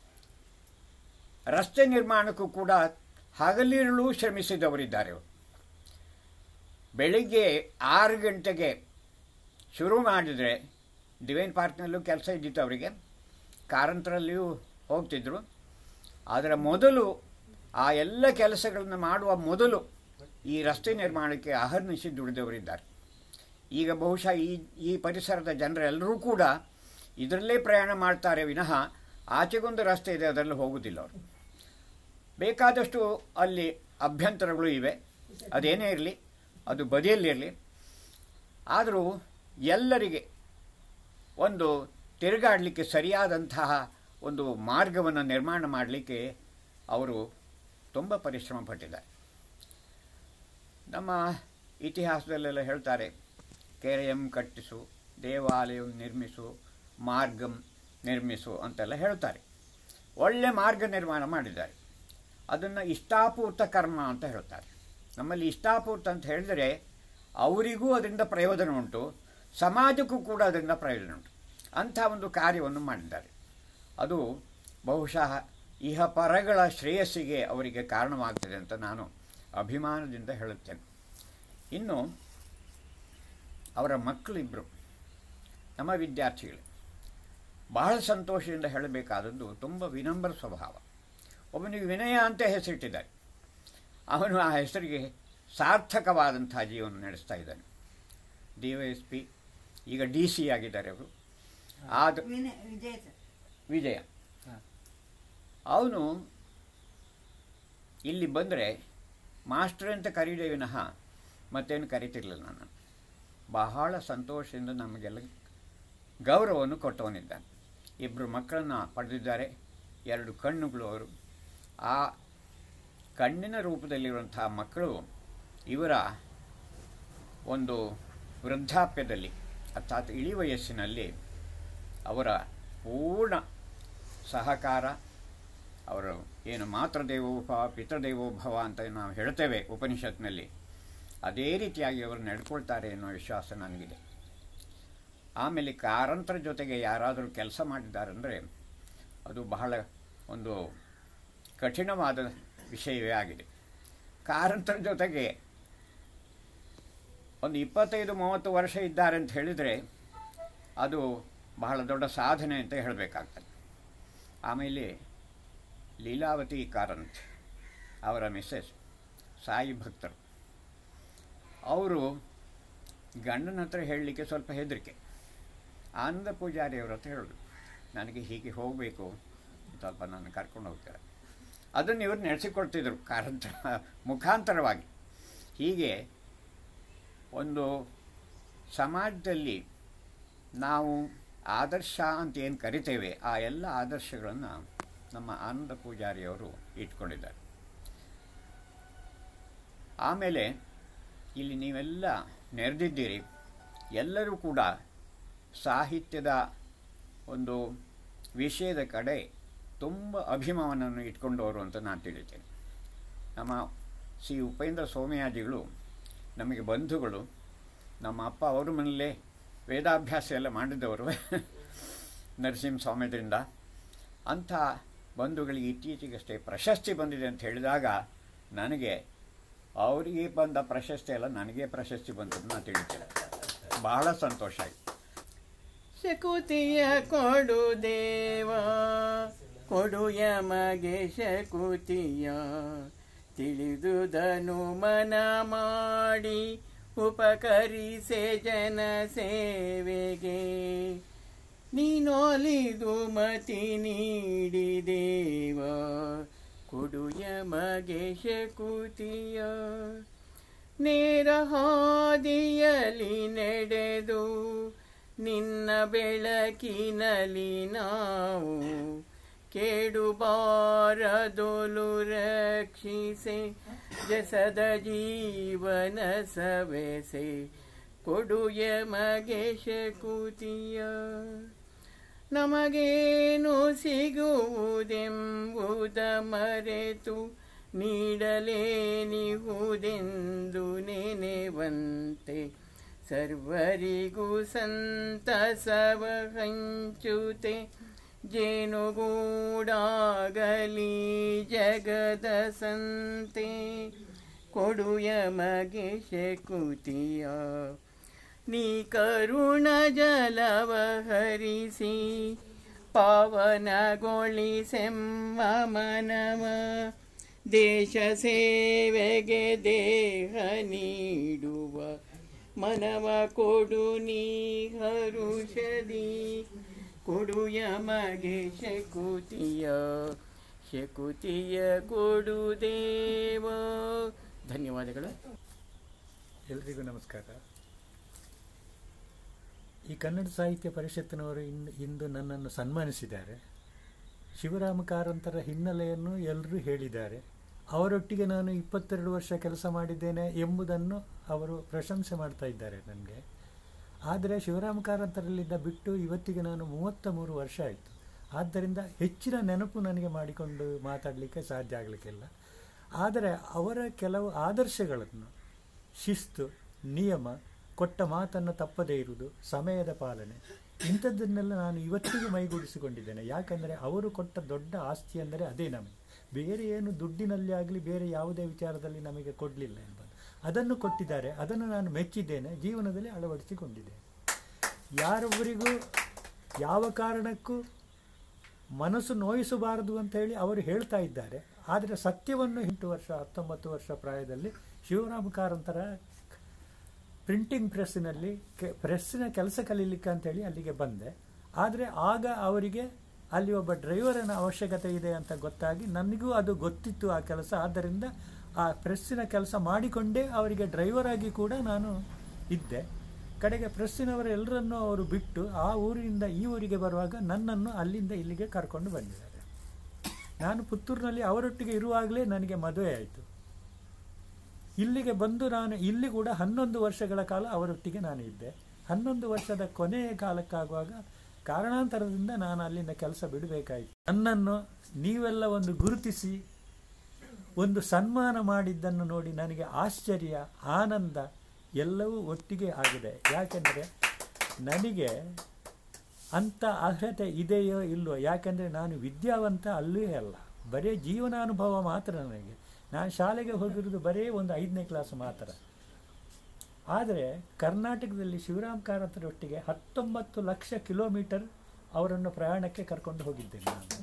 ರಸ್ತೆ ನಿರ್ಮಾಣಕ್ಕೂ ಕೂಡ ಹಗಲಿರುಳು ಶ್ರಮಿಸಿದವರಿದ್ದಾರೆ ಅವರು. ಬೆಳಿಗ್ಗೆ ಆರು ಗಂಟೆಗೆ ಶುರು ಮಾಡಿದರೆ ಡಿವೈನ್ ಪಾರ್ಕ್ನಲ್ಲೂ ಕೆಲಸ ಇದ್ದಿತ್ತು ಅವರಿಗೆ ಕಾರಂತರಲ್ಲಿಯೂ ಹೋಗ್ತಿದ್ರು ಅದರ ಮೊದಲು ಆ ಎಲ್ಲ ಕೆಲಸಗಳನ್ನು ಮಾಡುವ ಮೊದಲು ಈ ರಸ್ತೆ ನಿರ್ಮಾಣಕ್ಕೆ ಅಹರ್ನಿಸಿ ದುಡಿದವರಿದ್ದಾರೆ ಈಗ ಬಹುಶಃ ಈ ಈ ಪರಿಸರದ ಜನರೆಲ್ಲರೂ ಕೂಡ ಇದರಲ್ಲೇ ಪ್ರಯಾಣ ಮಾಡ್ತಾರೆ ವಿನಃ ಆಚೆಗೊಂದು ರಸ್ತೆ ಇದೆ ಅದರಲ್ಲಿ ಹೋಗುವುದಿಲ್ಲ ಅವರು ಬೇಕಾದಷ್ಟು ಅಲ್ಲಿ ಅಭ್ಯಂತರಗಳು ಇವೆ ಅದೇನೇ ಇರಲಿ ಅದು ಬದಿಯಲ್ಲಿರಲಿ ಆದರೂ ಎಲ್ಲರಿಗೆ ಒಂದು ತಿರುಗಾಡಲಿಕ್ಕೆ ಸರಿಯಾದಂತಹ ಒಂದು ಮಾರ್ಗವನ್ನು ನಿರ್ಮಾಣ ಮಾಡಲಿಕ್ಕೆ ಅವರು ತುಂಬ ಪರಿಶ್ರಮ ಪಟ್ಟಿದ್ದಾರೆ ನಮ್ಮ ಇತಿಹಾಸದಲ್ಲೆಲ್ಲ ಹೇಳ್ತಾರೆ ಕೆರೆಯಂ ಕಟ್ಟಿಸು ದೇವಾಲಯಂ ನಿರ್ಮಿಸು ಮಾರ್ಗಂ ನಿರ್ಮಿಸು ಅಂತೆಲ್ಲ ಹೇಳ್ತಾರೆ ಒಳ್ಳೆ ಮಾರ್ಗ ನಿರ್ಮಾಣ ಮಾಡಿದ್ದಾರೆ ಅದನ್ನು ಇಷ್ಟಾಪೂರ್ತ ಕರ್ಮ ಅಂತ ಹೇಳ್ತಾರೆ ನಮ್ಮಲ್ಲಿ ಇಷ್ಟಾಪೂರ್ತ ಅಂತ ಹೇಳಿದರೆ ಅವರಿಗೂ ಅದರಿಂದ ಪ್ರಯೋಜನ ಉಂಟು ಸಮಾಜಕ್ಕೂ ಕೂಡ ಅದರಿಂದ ಪ್ರಯೋಜನ ಉಂಟು ಅಂಥ ಒಂದು ಕಾರ್ಯವನ್ನು ಮಾಡಿದ್ದಾರೆ ಅದು ಬಹುಶಃ ಇಹ ಪರಗಳ ಶ್ರೇಯಸ್ಸಿಗೆ ಅವರಿಗೆ ಕಾರಣವಾಗ್ತದೆ ಅಂತ ನಾನು ಅಭಿಮಾನದಿಂದ ಹೇಳುತ್ತೇನೆ ಇನ್ನು ಅವರ ಮಕ್ಕಳಿಬ್ಬರು ನಮ್ಮ ವಿದ್ಯಾರ್ಥಿಗಳು ಬಹಳ ಸಂತೋಷದಿಂದ ಹೇಳಬೇಕಾದದ್ದು ತುಂಬ ವಿನಮ್ರ ಸ್ವಭಾವ ಒಬ್ಬನಿಗೆ ವಿನಯ ಅಂತ ಹೆಸರಿಟ್ಟಿದ್ದಾರೆ ಅವನು ಆ ಹೆಸರಿಗೆ ಸಾರ್ಥಕವಾದಂಥ ಜೀವನ ನಡೆಸ್ತಾ ಇದ್ದಾನೆ ಡಿ ವೈ ಎಸ್ ಪಿ ಈಗ ಡಿ ಸಿ ಆಗಿದ್ದಾರೆ ಅವರು ಆದ ವಿಜಯ ಅವನು ಇಲ್ಲಿ ಬಂದರೆ ಮಾಸ್ಟರ್ ಅಂತ ಕರೀದೇ ವಿನಃ ಮತ್ತೇನು ಕರಿತಿರ್ಲಿಲ್ಲ ನಾನು ಬಹಳ ಸಂತೋಷದಿಂದ ನಮಗೆಲ್ಲ ಗೌರವವನ್ನು ಕೊಟ್ಟವನಿದ್ದಾನೆ ಇಬ್ಬರು ಮಕ್ಕಳನ್ನು ಪಡೆದಿದ್ದಾರೆ ಎರಡು ಕಣ್ಣುಗಳು ಅವರು ಆ ಕಣ್ಣಿನ ರೂಪದಲ್ಲಿರುವಂತಹ ಮಕ್ಕಳು ಇವರ ಒಂದು ವೃದ್ಧಾಪ್ಯದಲ್ಲಿ ಅರ್ಥಾತ್ ಇಳಿ ವಯಸ್ಸಿನಲ್ಲಿ ಅವರ ಪೂರ್ಣ ಸಹಕಾರ ಅವರು ಏನು ಮಾತೃದೇವೋಭವ ಪಿತೃದೇವೋಭವ ಅಂತ ನಾವು ಹೇಳ್ತೇವೆ ಉಪನಿಷತ್ನಲ್ಲಿ ಅದೇ ರೀತಿಯಾಗಿ ಅವರು ನಡ್ಕೊಳ್ತಾರೆ ಅನ್ನೋ ವಿಶ್ವಾಸ ನನಗಿದೆ ಆಮೇಲೆ ಕಾರಂತರ ಜೊತೆಗೆ ಯಾರಾದರೂ ಕೆಲಸ ಮಾಡಿದ್ದಾರೆಂದರೆ ಅದು ಬಹಳ ಒಂದು ಕಠಿಣವಾದ ವಿಷಯವೇ ಆಗಿದೆ ಕಾರಂತರ ಜೊತೆಗೆ ಒಂದು ಇಪ್ಪತ್ತೈದು ಮೂವತ್ತು ವರ್ಷ ಇದ್ದಾರೆ ಅಂತ ಹೇಳಿದರೆ ಅದು ಬಹಳ ದೊಡ್ಡ ಸಾಧನೆ ಅಂತ ಹೇಳಬೇಕಾಗ್ತದೆ ಆಮೇಲೆ ಲೀಲಾವತಿ ಕಾರಂತ್ ಅವರ ಮಿಸ್ಸೆಸ್ ಸಾಯಿ ಭಕ್ತರು ಅವರು ಗಂಡನ ಹತ್ರ ಹೇಳಲಿಕ್ಕೆ ಸ್ವಲ್ಪ ಹೆದರಿಕೆ ಆನಂದ ಪೂಜಾರಿಯವ್ರ ಹತ್ರ ಹೇಳೋದು ನನಗೆ ಹೀಗೆ ಹೋಗಬೇಕು ಸ್ವಲ್ಪ ನನ್ನ ಕರ್ಕೊಂಡು ಹೋಗ್ತಾರೆ ಅದನ್ನು ಇವರು ನಡೆಸಿಕೊಡ್ತಿದ್ರು ಕಾರಂತರ ಮುಖಾಂತರವಾಗಿ ಹೀಗೆ ಒಂದು ಸಮಾಜದಲ್ಲಿ ನಾವು ಆದರ್ಶ ಅಂತ ಏನು ಕರಿತೇವೆ ಆ ಎಲ್ಲ ಆದರ್ಶಗಳನ್ನು ನಮ್ಮ ಆನಂದ ಪೂಜಾರಿಯವರು ಇಟ್ಕೊಂಡಿದ್ದಾರೆ ಆಮೇಲೆ ಇಲ್ಲಿ ನೀವೆಲ್ಲ ನೆರೆದಿದ್ದೀರಿ ಎಲ್ಲರೂ ಕೂಡ ಸಾಹಿತ್ಯದ ಒಂದು ವಿಷಯದ ಕಡೆ ತುಂಬ ಅಭಿಮಾನವನ್ನು ಇಟ್ಕೊಂಡವರು ಅಂತ ನಾನು ತಿಳಿತೇನೆ ನಮ್ಮ ಸಿ ಉಪೇಂದ್ರ ಸೋಮಯಾಜಿಗಳು ನಮಗೆ ಬಂಧುಗಳು ನಮ್ಮ ಅಪ್ಪ ಅವ್ರ ಮನೆಯಲ್ಲೇ ವೇದಾಭ್ಯಾಸ ಎಲ್ಲ ಮಾಡಿದವರು ನರಸಿಂಹ ಸ್ವಾಮಿದ್ರಿಂದ ಅಂಥ ಬಂಧುಗಳಿಗೆ ಇತ್ತೀಚೆಗಷ್ಟೇ ಪ್ರಶಸ್ತಿ ಬಂದಿದೆ ಅಂತ ಹೇಳಿದಾಗ ನನಗೆ ಅವರಿಗೆ ಬಂದ ಪ್ರಶಸ್ತಿ ಎಲ್ಲ ನನಗೆ ಪ್ರಶಸ್ತಿ ಬಂದದ್ದು ನಾನು ತಿಳಿತೇನೆ ಬಹಳ ಸಂತೋಷ ಆಯಿತು ಶಕುತಿಯ ಕೊಡು ದೇವ ಕೊಡು ಯಮಗೆ ಶಕುತಿಯ ತಿಳಿದುದನು ಮನ ಮಾಡಿ ಉಪಕರಿಸೆ ಜನ ಸೇವೆಗೆ ನೀನೊಲಿದು ಮತಿ ನೀಡಿ ದೇವ ಕೊಡು ಯಮಗೆ ಶಕುತಿಯ ನೇರ ಹಾದಿಯಲಿ ನಡೆದು ನಿನ್ನ ಬೆಳಕಿನಲ್ಲಿ ನಾವು ಕೇಡುಬಾರದೊಲು ರಕ್ಷಿಸೆ ಜಸದ ಜೀವನ ಸವೆಸೆ ಕೊಡುಯ ಮಗೇಶ ನಮಗೇನು ಸಿಗುವುದೆಂಬುದ ಮರೆತು ನೀಡಲೇನಿಹುದೆಂದು ನೆನೆವಂತೆ ಸರ್ವರಿಗೂ ಸಂತಸವ ಹಂಚುತೆ ಜೇನುಗೂಡಾಗಲಿ ಜಗದ ಸಂತೆ ಕೊಡುಯ ಮಗೇಶ ಕುತಿಯ ನೀ ಕರುಣ ಜಲವ ಹರಿಸಿ ಪಾವನಗೊಳಿಸೆಮ್ಮ ಮನವ ದೇಶ ಸೇವೆಗೆ ದೇಹ ನೀಡುವ ಮನವ ಕೊಡು ನೀ ಹರುಷದಿ ಕೊಡು ಯಮಗೆ ಶಕುತಿಯ ಶಕುತಿಯ ಕೊಡು ದೇವ ಧನ್ಯವಾದಗಳು ಎಲ್ರಿಗೂ ನಮಸ್ಕಾರ ಈ ಕನ್ನಡ ಸಾಹಿತ್ಯ ಪರಿಷತ್ತಿನವರು ಇನ್ನು ಇಂದು ನನ್ನನ್ನು ಸನ್ಮಾನಿಸಿದ್ದಾರೆ ಶಿವರಾಮ ಕಾರಂತರ ಹಿನ್ನೆಲೆಯನ್ನು ಎಲ್ಲರೂ ಹೇಳಿದ್ದಾರೆ ಅವರೊಟ್ಟಿಗೆ ನಾನು ಇಪ್ಪತ್ತೆರಡು ವರ್ಷ ಕೆಲಸ ಮಾಡಿದ್ದೇನೆ ಎಂಬುದನ್ನು ಅವರು ಪ್ರಶಂಸೆ ಮಾಡ್ತಾ ಇದ್ದಾರೆ ನನಗೆ ಆದರೆ ಶಿವರಾಮ ಕಾರಂತರಲ್ಲಿದ್ದ ಬಿಟ್ಟು ಇವತ್ತಿಗೆ ನಾನು ಮೂವತ್ತ ಮೂರು ವರ್ಷ ಆಯಿತು ಆದ್ದರಿಂದ ಹೆಚ್ಚಿನ ನೆನಪು ನನಗೆ ಮಾಡಿಕೊಂಡು ಮಾತಾಡಲಿಕ್ಕೆ ಸಾಧ್ಯ ಆಗಲಿಕ್ಕಿಲ್ಲ ಆದರೆ ಅವರ ಕೆಲವು ಆದರ್ಶಗಳನ್ನು ಶಿಸ್ತು ನಿಯಮ ಕೊಟ್ಟ ಮಾತನ್ನು ತಪ್ಪದೇ ಇರುವುದು ಸಮಯದ ಪಾಲನೆ ಇಂಥದ್ದನ್ನೆಲ್ಲ ನಾನು ಇವತ್ತಿಗೂ ಮೈಗೂಡಿಸಿಕೊಂಡಿದ್ದೇನೆ ಯಾಕಂದರೆ ಅವರು ಕೊಟ್ಟ ದೊಡ್ಡ ಆಸ್ತಿ ಅಂದರೆ ಅದೇ ನಮಗೆ ಬೇರೆ ಏನು ದುಡ್ಡಿನಲ್ಲಿ ಆಗಲಿ ಬೇರೆ ಯಾವುದೇ ವಿಚಾರದಲ್ಲಿ ನಮಗೆ ಕೊಡಲಿಲ್ಲ ಎಂಬುದು ಅದನ್ನು ಕೊಟ್ಟಿದ್ದಾರೆ ಅದನ್ನು ನಾನು ಮೆಚ್ಚಿದ್ದೇನೆ ಜೀವನದಲ್ಲಿ ಅಳವಡಿಸಿಕೊಂಡಿದ್ದೇನೆ ಯಾರೊಬ್ಬರಿಗೂ ಯಾವ ಕಾರಣಕ್ಕೂ ಮನಸ್ಸು ನೋಯಿಸಬಾರದು ಅಂತ ಹೇಳಿ ಅವರು ಹೇಳ್ತಾ ಇದ್ದಾರೆ ಆದರೆ ಸತ್ಯವನ್ನು ಎಂಟು ವರ್ಷ ಹತ್ತೊಂಬತ್ತು ವರ್ಷ ಪ್ರಾಯದಲ್ಲಿ ಶಿವರಾಮ ಕಾರಂತರ ಪ್ರಿಂಟಿಂಗ್ ಪ್ರೆಸ್ಸಿನಲ್ಲಿ ಕೆ ಪ್ರೆಸ್ಸಿನ ಕೆಲಸ ಕಲೀಲಿಕ್ಕೆ ಅಂತೇಳಿ ಅಲ್ಲಿಗೆ ಬಂದೆ ಆದರೆ ಆಗ ಅವರಿಗೆ ಅಲ್ಲಿ ಒಬ್ಬ ಡ್ರೈವರನ ಅವಶ್ಯಕತೆ ಇದೆ ಅಂತ ಗೊತ್ತಾಗಿ ನನಗೂ ಅದು ಗೊತ್ತಿತ್ತು ಆ ಕೆಲಸ ಆದ್ದರಿಂದ ಆ ಪ್ರೆಸ್ಸಿನ ಕೆಲಸ ಮಾಡಿಕೊಂಡೇ ಅವರಿಗೆ ಡ್ರೈವರ್ ಆಗಿ ಕೂಡ ನಾನು ಇದ್ದೆ ಕಡೆಗೆ ಪ್ರೆಸ್ಸಿನವರ ಎಲ್ಲರನ್ನೂ ಅವರು ಬಿಟ್ಟು ಆ ಊರಿನಿಂದ ಈ ಊರಿಗೆ ಬರುವಾಗ ನನ್ನನ್ನು ಅಲ್ಲಿಂದ ಇಲ್ಲಿಗೆ ಕರ್ಕೊಂಡು ಬಂದಿದ್ದಾರೆ ನಾನು ಪುತ್ತೂರಿನಲ್ಲಿ ಅವರೊಟ್ಟಿಗೆ ಇರುವಾಗಲೇ ನನಗೆ ಮದುವೆ ಆಯಿತು ಇಲ್ಲಿಗೆ ಬಂದು ನಾನು ಇಲ್ಲಿ ಕೂಡ ಹನ್ನೊಂದು ವರ್ಷಗಳ ಕಾಲ ಅವರೊಟ್ಟಿಗೆ ನಾನು ಇದ್ದೆ ಹನ್ನೊಂದು ವರ್ಷದ ಕೊನೆಯ ಕಾಲಕ್ಕಾಗುವಾಗ ಕಾರಣಾಂತರದಿಂದ ನಾನು ಅಲ್ಲಿಂದ ಕೆಲಸ ಬಿಡಬೇಕಾಯಿತು ನನ್ನನ್ನು ನೀವೆಲ್ಲ ಒಂದು ಗುರುತಿಸಿ ಒಂದು ಸನ್ಮಾನ ಮಾಡಿದ್ದನ್ನು ನೋಡಿ ನನಗೆ ಆಶ್ಚರ್ಯ ಆನಂದ ಎಲ್ಲವೂ ಒಟ್ಟಿಗೆ ಆಗಿದೆ ಯಾಕೆಂದರೆ ನನಗೆ ಅಂಥ ಅರ್ಹತೆ ಇದೆಯೋ ಇಲ್ವೋ ಯಾಕೆಂದರೆ ನಾನು ವಿದ್ಯಾವಂತ ಅಲ್ಲೂ ಅಲ್ಲ ಬರೀ ಜೀವನಾನುಭವ ಮಾತ್ರ ನನಗೆ ನಾನು ಶಾಲೆಗೆ ಹೋಗಿರೋದು ಬರೀ ಒಂದು ಐದನೇ ಕ್ಲಾಸ್ ಮಾತ್ರ ಆದರೆ ಕರ್ನಾಟಕದಲ್ಲಿ ಶಿವರಾಮ್ ಕಾರಂತರೊಟ್ಟಿಗೆ ಹತ್ತೊಂಬತ್ತು ಲಕ್ಷ ಕಿಲೋಮೀಟರ್ ಅವರನ್ನು ಪ್ರಯಾಣಕ್ಕೆ ಕರ್ಕೊಂಡು ಹೋಗಿದ್ದೇನೆ ನಾನು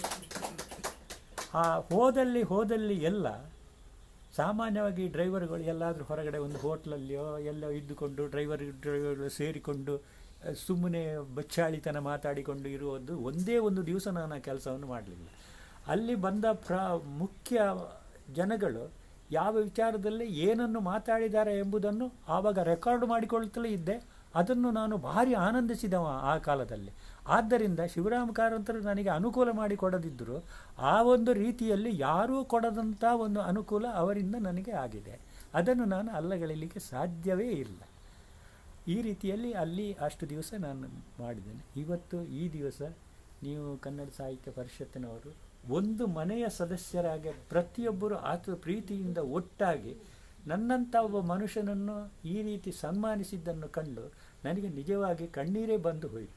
ಆ ಹೋದಲ್ಲಿ ಹೋದಲ್ಲಿ ಎಲ್ಲ ಸಾಮಾನ್ಯವಾಗಿ ಡ್ರೈವರ್ಗಳು ಎಲ್ಲಾದರೂ ಹೊರಗಡೆ ಒಂದು ಹೋಟ್ಲಲ್ಲಿಯೋ ಎಲ್ಲೋ ಇದ್ದುಕೊಂಡು ಡ್ರೈವರ್ ಡ್ರೈವರ್ಗಳು ಸೇರಿಕೊಂಡು ಸುಮ್ಮನೆ ಬಚ್ಚಾಳಿತನ ಮಾತಾಡಿಕೊಂಡು ಇರುವುದು ಒಂದೇ ಒಂದು ದಿವಸ ನಾನು ಆ ಕೆಲಸವನ್ನು ಮಾಡಲಿಲ್ಲ ಅಲ್ಲಿ ಬಂದ ಪ್ರ ಮುಖ್ಯ ಜನಗಳು ಯಾವ ವಿಚಾರದಲ್ಲಿ ಏನನ್ನು ಮಾತಾಡಿದ್ದಾರೆ ಎಂಬುದನ್ನು ಆವಾಗ ರೆಕಾರ್ಡ್ ಮಾಡಿಕೊಳ್ತಲೇ ಇದ್ದೆ ಅದನ್ನು ನಾನು ಭಾರಿ ಆನಂದಿಸಿದವ ಆ ಕಾಲದಲ್ಲಿ ಆದ್ದರಿಂದ ಶಿವರಾಮ ಕಾರಂತರು ನನಗೆ ಅನುಕೂಲ ಮಾಡಿ ಕೊಡದಿದ್ದರು ಆ ಒಂದು ರೀತಿಯಲ್ಲಿ ಯಾರೂ ಕೊಡದಂಥ ಒಂದು ಅನುಕೂಲ ಅವರಿಂದ ನನಗೆ ಆಗಿದೆ ಅದನ್ನು ನಾನು ಅಲ್ಲಗಳಿಲಿಕ್ಕೆ ಸಾಧ್ಯವೇ ಇಲ್ಲ ಈ ರೀತಿಯಲ್ಲಿ ಅಲ್ಲಿ ಅಷ್ಟು ದಿವಸ ನಾನು ಮಾಡಿದ್ದೇನೆ ಇವತ್ತು ಈ ದಿವಸ ನೀವು ಕನ್ನಡ ಸಾಹಿತ್ಯ ಪರಿಷತ್ತಿನವರು ಒಂದು ಮನೆಯ ಸದಸ್ಯರಾಗಿ ಪ್ರತಿಯೊಬ್ಬರು ಆತ ಪ್ರೀತಿಯಿಂದ ಒಟ್ಟಾಗಿ ನನ್ನಂಥ ಒಬ್ಬ ಮನುಷ್ಯನನ್ನು ಈ ರೀತಿ ಸನ್ಮಾನಿಸಿದ್ದನ್ನು ಕಂಡು ನನಗೆ ನಿಜವಾಗಿ ಕಣ್ಣೀರೇ ಬಂದು ಹೋಯಿತು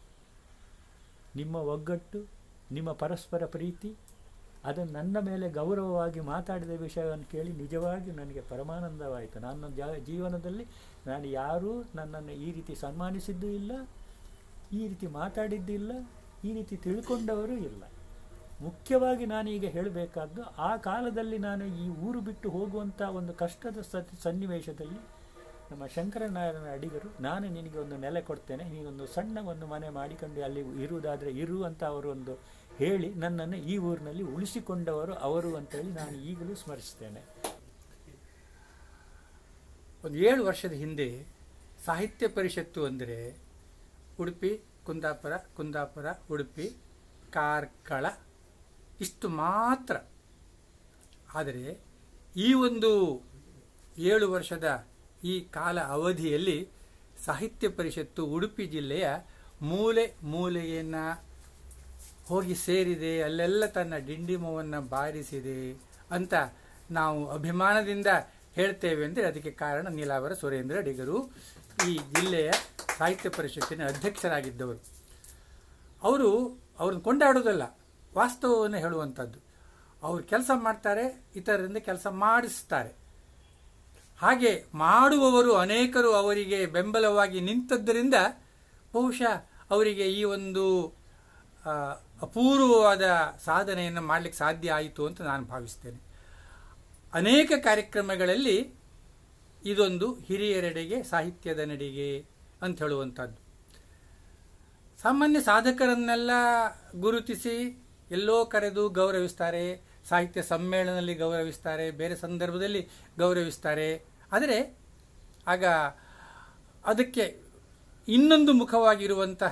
ನಿಮ್ಮ ಒಗ್ಗಟ್ಟು ನಿಮ್ಮ ಪರಸ್ಪರ ಪ್ರೀತಿ ಅದು ನನ್ನ ಮೇಲೆ ಗೌರವವಾಗಿ ಮಾತಾಡಿದ ವಿಷಯವನ್ನು ಕೇಳಿ ನಿಜವಾಗಿ ನನಗೆ ಪರಮಾನಂದವಾಯಿತು ನನ್ನ ಜ ಜೀವನದಲ್ಲಿ ನಾನು ಯಾರೂ ನನ್ನನ್ನು ಈ ರೀತಿ ಸನ್ಮಾನಿಸಿದ್ದೂ ಇಲ್ಲ ಈ ರೀತಿ ಮಾತಾಡಿದ್ದಿಲ್ಲ ಈ ರೀತಿ ತಿಳ್ಕೊಂಡವರು ಇಲ್ಲ ಮುಖ್ಯವಾಗಿ ನಾನು ಈಗ ಹೇಳಬೇಕಾದ್ದು ಆ ಕಾಲದಲ್ಲಿ ನಾನು ಈ ಊರು ಬಿಟ್ಟು ಹೋಗುವಂಥ ಒಂದು ಕಷ್ಟದ ಸತ್ ಸನ್ನಿವೇಶದಲ್ಲಿ ನಮ್ಮ ಶಂಕರನಾರಾಯಣ ಅಡಿಗರು ನಾನು ನಿನಗೆ ಒಂದು ನೆಲೆ ಕೊಡ್ತೇನೆ ನೀನೊಂದು ಸಣ್ಣ ಒಂದು ಮನೆ ಮಾಡಿಕೊಂಡು ಅಲ್ಲಿ ಇರುವುದಾದರೆ ಇರು ಅಂತ ಅವರು ಒಂದು ಹೇಳಿ ನನ್ನನ್ನು ಈ ಊರಿನಲ್ಲಿ ಉಳಿಸಿಕೊಂಡವರು ಅವರು ಅಂತೇಳಿ ನಾನು ಈಗಲೂ ಸ್ಮರಿಸ್ತೇನೆ ಒಂದು ಏಳು ವರ್ಷದ ಹಿಂದೆ ಸಾಹಿತ್ಯ ಪರಿಷತ್ತು ಅಂದರೆ ಉಡುಪಿ ಕುಂದಾಪುರ ಕುಂದಾಪುರ ಉಡುಪಿ ಕಾರ್ಕಳ ಇಷ್ಟು ಮಾತ್ರ ಆದರೆ ಈ ಒಂದು ಏಳು ವರ್ಷದ ಈ ಕಾಲ ಅವಧಿಯಲ್ಲಿ ಸಾಹಿತ್ಯ ಪರಿಷತ್ತು ಉಡುಪಿ ಜಿಲ್ಲೆಯ ಮೂಲೆ ಮೂಲೆಯನ್ನು ಹೋಗಿ ಸೇರಿದೆ ಅಲ್ಲೆಲ್ಲ ತನ್ನ ಡಿಂಡಿಮವನ್ನು ಬಾರಿಸಿದೆ ಅಂತ ನಾವು ಅಭಿಮಾನದಿಂದ ಹೇಳ್ತೇವೆ ಅಂದರೆ ಅದಕ್ಕೆ ಕಾರಣ ನೀಲಾವರ ಸುರೇಂದ್ರ ಅಡಿಗರು ಈ ಜಿಲ್ಲೆಯ ಸಾಹಿತ್ಯ ಪರಿಷತ್ತಿನ ಅಧ್ಯಕ್ಷರಾಗಿದ್ದವರು ಅವರು ಅವ್ರನ್ನ ಕೊಂಡಾಡೋದಲ್ಲ ವಾಸ್ತವವನ್ನು ಹೇಳುವಂಥದ್ದು ಅವರು ಕೆಲಸ ಮಾಡ್ತಾರೆ ಇತರರಿಂದ ಕೆಲಸ ಮಾಡಿಸ್ತಾರೆ ಹಾಗೆ ಮಾಡುವವರು ಅನೇಕರು ಅವರಿಗೆ ಬೆಂಬಲವಾಗಿ ನಿಂತದ್ದರಿಂದ ಬಹುಶಃ ಅವರಿಗೆ ಈ ಒಂದು ಆ, ಅಪೂರ್ವವಾದ ಸಾಧನೆಯನ್ನು ಮಾಡಲಿಕ್ಕೆ ಸಾಧ್ಯ ಆಯಿತು ಅಂತ ನಾನು ಭಾವಿಸ್ತೇನೆ ಅನೇಕ ಕಾರ್ಯಕ್ರಮಗಳಲ್ಲಿ ಇದೊಂದು ಹಿರಿಯರೆಡೆಗೆ ಸಾಹಿತ್ಯದ ನಡಿಗೆ ಅಂತ ಹೇಳುವಂಥದ್ದು ಸಾಮಾನ್ಯ ಸಾಧಕರನ್ನೆಲ್ಲ ಗುರುತಿಸಿ ಎಲ್ಲೋ ಕರೆದು ಗೌರವಿಸ್ತಾರೆ ಸಾಹಿತ್ಯ ಸಮ್ಮೇಳನದಲ್ಲಿ ಗೌರವಿಸ್ತಾರೆ ಬೇರೆ ಸಂದರ್ಭದಲ್ಲಿ ಗೌರವಿಸ್ತಾರೆ ಆದರೆ ಆಗ ಅದಕ್ಕೆ ಇನ್ನೊಂದು ಮುಖವಾಗಿರುವಂತಹ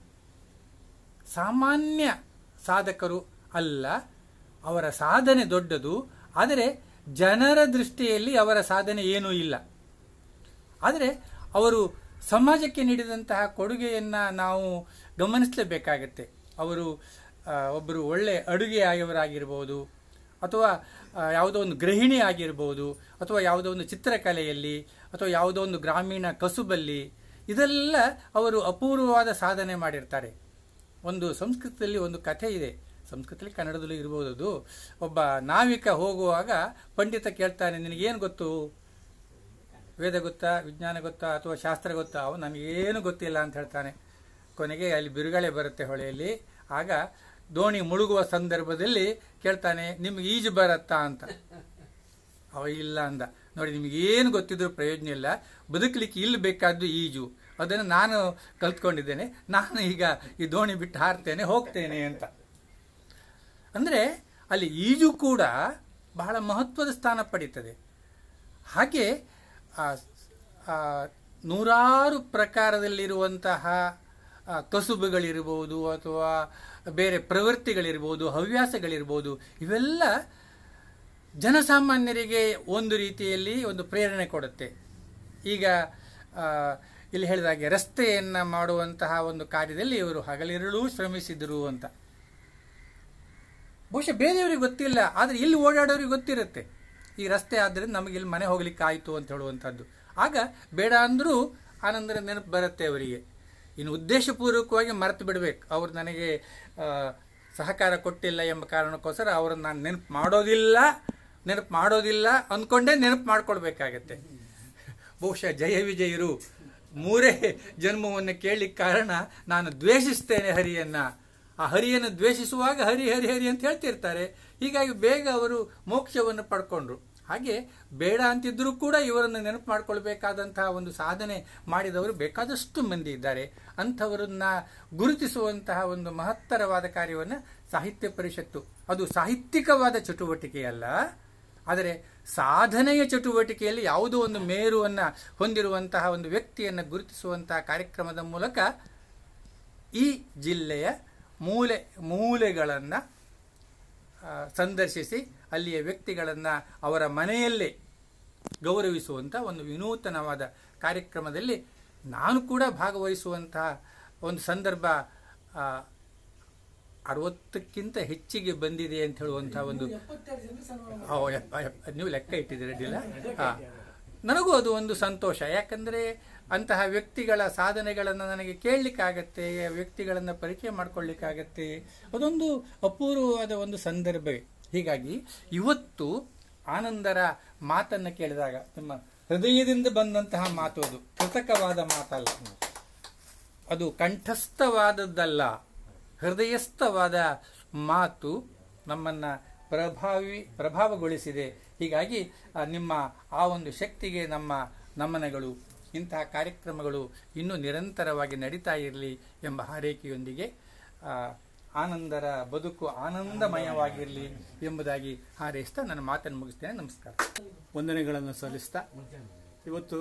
ಸಾಮಾನ್ಯ ಸಾಧಕರು ಅಲ್ಲ ಅವರ ಸಾಧನೆ ದೊಡ್ಡದು ಆದರೆ ಜನರ ದೃಷ್ಟಿಯಲ್ಲಿ ಅವರ ಸಾಧನೆ ಏನೂ ಇಲ್ಲ ಆದರೆ ಅವರು ಸಮಾಜಕ್ಕೆ ನೀಡಿದಂತಹ ಕೊಡುಗೆಯನ್ನು ನಾವು ಗಮನಿಸಲೇಬೇಕಾಗತ್ತೆ ಅವರು ಆ, ಒಬ್ಬರು ಒಳ್ಳೆ ಅಡುಗೆಯವರಾಗಿರ್ಬೋದು ಅಥವಾ ಆ, ಯಾವುದೋ ಒಂದು ಗೃಹಿಣಿ ಆಗಿರ್ಬೋದು ಅಥವಾ ಯಾವುದೋ ಒಂದು ಚಿತ್ರಕಲೆಯಲ್ಲಿ ಅಥವಾ ಯಾವುದೋ ಒಂದು ಗ್ರಾಮೀಣ ಕಸುಬಲ್ಲಿ ಇದೆಲ್ಲ ಅವರು ಅಪೂರ್ವವಾದ ಸಾಧನೆ ಮಾಡಿರ್ತಾರೆ ಒಂದು ಸಂಸ್ಕೃತದಲ್ಲಿ ಒಂದು ಕಥೆ ಇದೆ ಸಂಸ್ಕೃತದಲ್ಲಿ ಕನ್ನಡದಲ್ಲೂ ಇರ್ಬೋದು ಅದು ಒಬ್ಬ ನಾವಿಕ ಹೋಗುವಾಗ ಪಂಡಿತ ಕೇಳ್ತಾನೆ ನಿನಗೇನು ಗೊತ್ತು ವೇದ ಗೊತ್ತಾ ವಿಜ್ಞಾನ ಗೊತ್ತಾ ಅಥವಾ ಶಾಸ್ತ್ರ ಗೊತ್ತಾ ಅವನು ನನಗೇನು ಗೊತ್ತಿಲ್ಲ ಅಂತ ಹೇಳ್ತಾನೆ ಕೊನೆಗೆ ಅಲ್ಲಿ ಬಿರುಗಾಳಿ ಬರುತ್ತೆ ಹೊಳೆಯಲ್ಲಿ ಆಗ ದೋಣಿ ಮುಳುಗುವ ಸಂದರ್ಭದಲ್ಲಿ ಕೇಳ್ತಾನೆ ನಿಮ್ಗೆ ಈಜು ಬರತ್ತಾ ಅಂತ ಅವ ಇಲ್ಲ ಅಂದ ನೋಡಿ ನಿಮ್ಗೆ ಏನು ಗೊತ್ತಿದ್ರು ಪ್ರಯೋಜನ ಇಲ್ಲ ಬದುಕಲಿಕ್ಕೆ ಇಲ್ಲಿ ಬೇಕಾದ್ದು ಈಜು ಅದನ್ನು ನಾನು ಕಲ್ತ್ಕೊಂಡಿದ್ದೇನೆ ನಾನು ಈಗ ಈ ದೋಣಿ ಬಿಟ್ಟು ಹಾರ್ತೇನೆ ಹೋಗ್ತೇನೆ ಅಂತ ಅಂದರೆ ಅಲ್ಲಿ ಈಜು ಕೂಡ ಬಹಳ ಮಹತ್ವದ ಸ್ಥಾನ ಪಡೀತದೆ ಹಾಗೆ ಆ, ಆ, ನೂರಾರು ಪ್ರಕಾರದಲ್ಲಿರುವಂತಹ ಆ, ಕಸುಬುಗಳಿರ್ಬೋದು ಅಥವಾ ಬೇರೆ ಪ್ರವೃತ್ತಿಗಳಿರ್ಬೋದು ಹವ್ಯಾಸಗಳಿರ್ಬೋದು ಇವೆಲ್ಲ ಜನಸಾಮಾನ್ಯರಿಗೆ ಒಂದು ರೀತಿಯಲ್ಲಿ ಒಂದು ಪ್ರೇರಣೆ ಕೊಡುತ್ತೆ ಈಗ ಆ, ಇಲ್ಲಿ ಹೇಳಿದಾಗೆ ರಸ್ತೆಯನ್ನು ಮಾಡುವಂತಹ ಒಂದು ಕಾರ್ಯದಲ್ಲಿ ಇವರು ಹಗಲಿರುಳೂ ಶ್ರಮಿಸಿದರು ಅಂತ ಬಹುಶಃ ಬೇರೆಯವ್ರಿಗೆ ಗೊತ್ತಿಲ್ಲ ಆದರೆ ಇಲ್ಲಿ ಓಡಾಡೋರಿಗೆ ಗೊತ್ತಿರುತ್ತೆ ಈ ರಸ್ತೆ ಆದ್ದರಿಂದ ನಮಗೆ ಇಲ್ಲಿ ಮನೆ ಹೋಗ್ಲಿಕ್ಕೆ ಆಯಿತು ಅಂತ ಹೇಳುವಂಥದ್ದು ಆಗ ಬೇಡ ಅಂದರೂ ಆನಂದರ ನೆನಪು ಬರುತ್ತೆ ಅವರಿಗೆ ಇನ್ನು ಉದ್ದೇಶಪೂರ್ವಕವಾಗಿ ಮರೆತು ಬಿಡಬೇಕು ಅವ್ರು ನನಗೆ ಆ, ಸಹಕಾರ ಕೊಟ್ಟಿಲ್ಲ ಎಂಬ ಕಾರಣಕ್ಕೋಸ್ಕರ ಅವರನ್ನು ನಾನು ನೆನಪು ಮಾಡೋದಿಲ್ಲ ನೆನಪು ಮಾಡೋದಿಲ್ಲ ಅಂದ್ಕೊಂಡೇ ನೆನಪು ಮಾಡ್ಕೊಳ್ಬೇಕಾಗತ್ತೆ ಬಹುಶಃ ಜಯ ವಿಜಯರು ಮೂರೇ ಜನ್ಮವನ್ನು ಕೇಳಲಿಕ್ಕೆ ಕಾರಣ ನಾನು ದ್ವೇಷಿಸ್ತೇನೆ ಹರಿಯನ್ನ ಆ ಹರಿಯನ್ನು ದ್ವೇಷಿಸುವಾಗ ಹರಿ ಹರಿ ಹರಿ ಅಂತ ಹೇಳ್ತಿರ್ತಾರೆ ಹೀಗಾಗಿ ಬೇಗ ಅವರು ಮೋಕ್ಷವನ್ನು ಪಡ್ಕೊಂಡ್ರು ಹಾಗೆ ಬೇಡ ಅಂತಿದ್ರೂ ಕೂಡ ಇವರನ್ನು ನೆನಪು ಮಾಡ್ಕೊಳ್ಬೇಕಾದಂತಹ ಒಂದು ಸಾಧನೆ ಮಾಡಿದವರು ಬೇಕಾದಷ್ಟು ಮಂದಿ ಇದ್ದಾರೆ ಅಂಥವರನ್ನ ಗುರುತಿಸುವಂತಹ ಒಂದು ಮಹತ್ತರವಾದ ಕಾರ್ಯವನ್ನು ಸಾಹಿತ್ಯ ಪರಿಷತ್ತು ಅದು ಸಾಹಿತ್ಯಿಕವಾದ ಚಟುವಟಿಕೆಯಲ್ಲ ಆದರೆ ಸಾಧನೆಯ ಚಟುವಟಿಕೆಯಲ್ಲಿ ಯಾವುದೋ ಒಂದು ಮೇರುವನ್ನು ಹೊಂದಿರುವಂತಹ ಒಂದು ವ್ಯಕ್ತಿಯನ್ನು ಗುರುತಿಸುವಂತಹ ಕಾರ್ಯಕ್ರಮದ ಮೂಲಕ ಈ ಜಿಲ್ಲೆಯ ಮೂಲೆ ಮೂಲೆಗಳನ್ನು ಸಂದರ್ಶಿಸಿ ಅಲ್ಲಿಯ ವ್ಯಕ್ತಿಗಳನ್ನು ಅವರ ಮನೆಯಲ್ಲೇ ಗೌರವಿಸುವಂಥ ಒಂದು ವಿನೂತನವಾದ ಕಾರ್ಯಕ್ರಮದಲ್ಲಿ ನಾನು ಕೂಡ ಭಾಗವಹಿಸುವಂತಹ ಒಂದು ಸಂದರ್ಭ ಆ, ಅರವತ್ತಕ್ಕಿಂತ ಹೆಚ್ಚಿಗೆ ಬಂದಿದೆ ಅಂತ ಹೇಳುವಂತಹ ಒಂದು ಓ, ಎಪ್ಪ, ಎಪ್ಪ, ನೀವು ಲೆಕ್ಕ ಇಟ್ಟಿದ್ದೀರಿ ಅಡ್ಡಿಲ್ಲ ಹಾ. ನನಗೂ ಅದು ಒಂದು ಸಂತೋಷ ಯಾಕಂದ್ರೆ ಅಂತಹ ವ್ಯಕ್ತಿಗಳ ಸಾಧನೆಗಳನ್ನು ನನಗೆ ಕೇಳಲಿಕ್ಕಾಗತ್ತೆ ಆ ವ್ಯಕ್ತಿಗಳನ್ನು ಪರಿಚಯ ಮಾಡ್ಕೊಳ್ಳಿಕ್ಕಾಗತ್ತೆ ಅದೊಂದು ಅಪೂರ್ವವಾದ ಒಂದು ಸಂದರ್ಭವೇ ಹೀಗಾಗಿ ಇವತ್ತು ಆನಂದರ ಮಾತನ್ನು ಕೇಳಿದಾಗ ನಿಮ್ಮ ಹೃದಯದಿಂದ ಬಂದಂತಹ ಮಾತು ಅದು ಕೃತಕವಾದ ಮಾತಲ್ಲ ಅದು ಕಂಠಸ್ಥವಾದದ್ದಲ್ಲ ಹೃದಯಸ್ಥವಾದ ಮಾತು ನಮ್ಮನ್ನ ಪ್ರಭಾವಿ ಪ್ರಭಾವಗೊಳಿಸಿದೆ ಹೀಗಾಗಿ ಆ, ನಿಮ್ಮ ಆ ಒಂದು ಶಕ್ತಿಗೆ ನಮ್ಮ ನಮನಗಳು ಇಂತಹ ಕಾರ್ಯಕ್ರಮಗಳು ಇನ್ನೂ ನಿರಂತರವಾಗಿ ನಡೀತಾ ಇರಲಿ ಎಂಬ ಹಾರೈಕೆಯೊಂದಿಗೆ ಆ, ಆನಂದರ ಬದುಕು ಆನಂದಮಯವಾಗಿರಲಿ ಎಂಬುದಾಗಿ ಹಾರೈಸ್ತಾ ನನ್ನ ಮಾತನ್ನು ಮುಗಿಸ್ತೇನೆ ನಮಸ್ಕಾರ ವಂದನೆಗಳನ್ನು ಸಲ್ಲಿಸ್ತಾ ಇವತ್ತು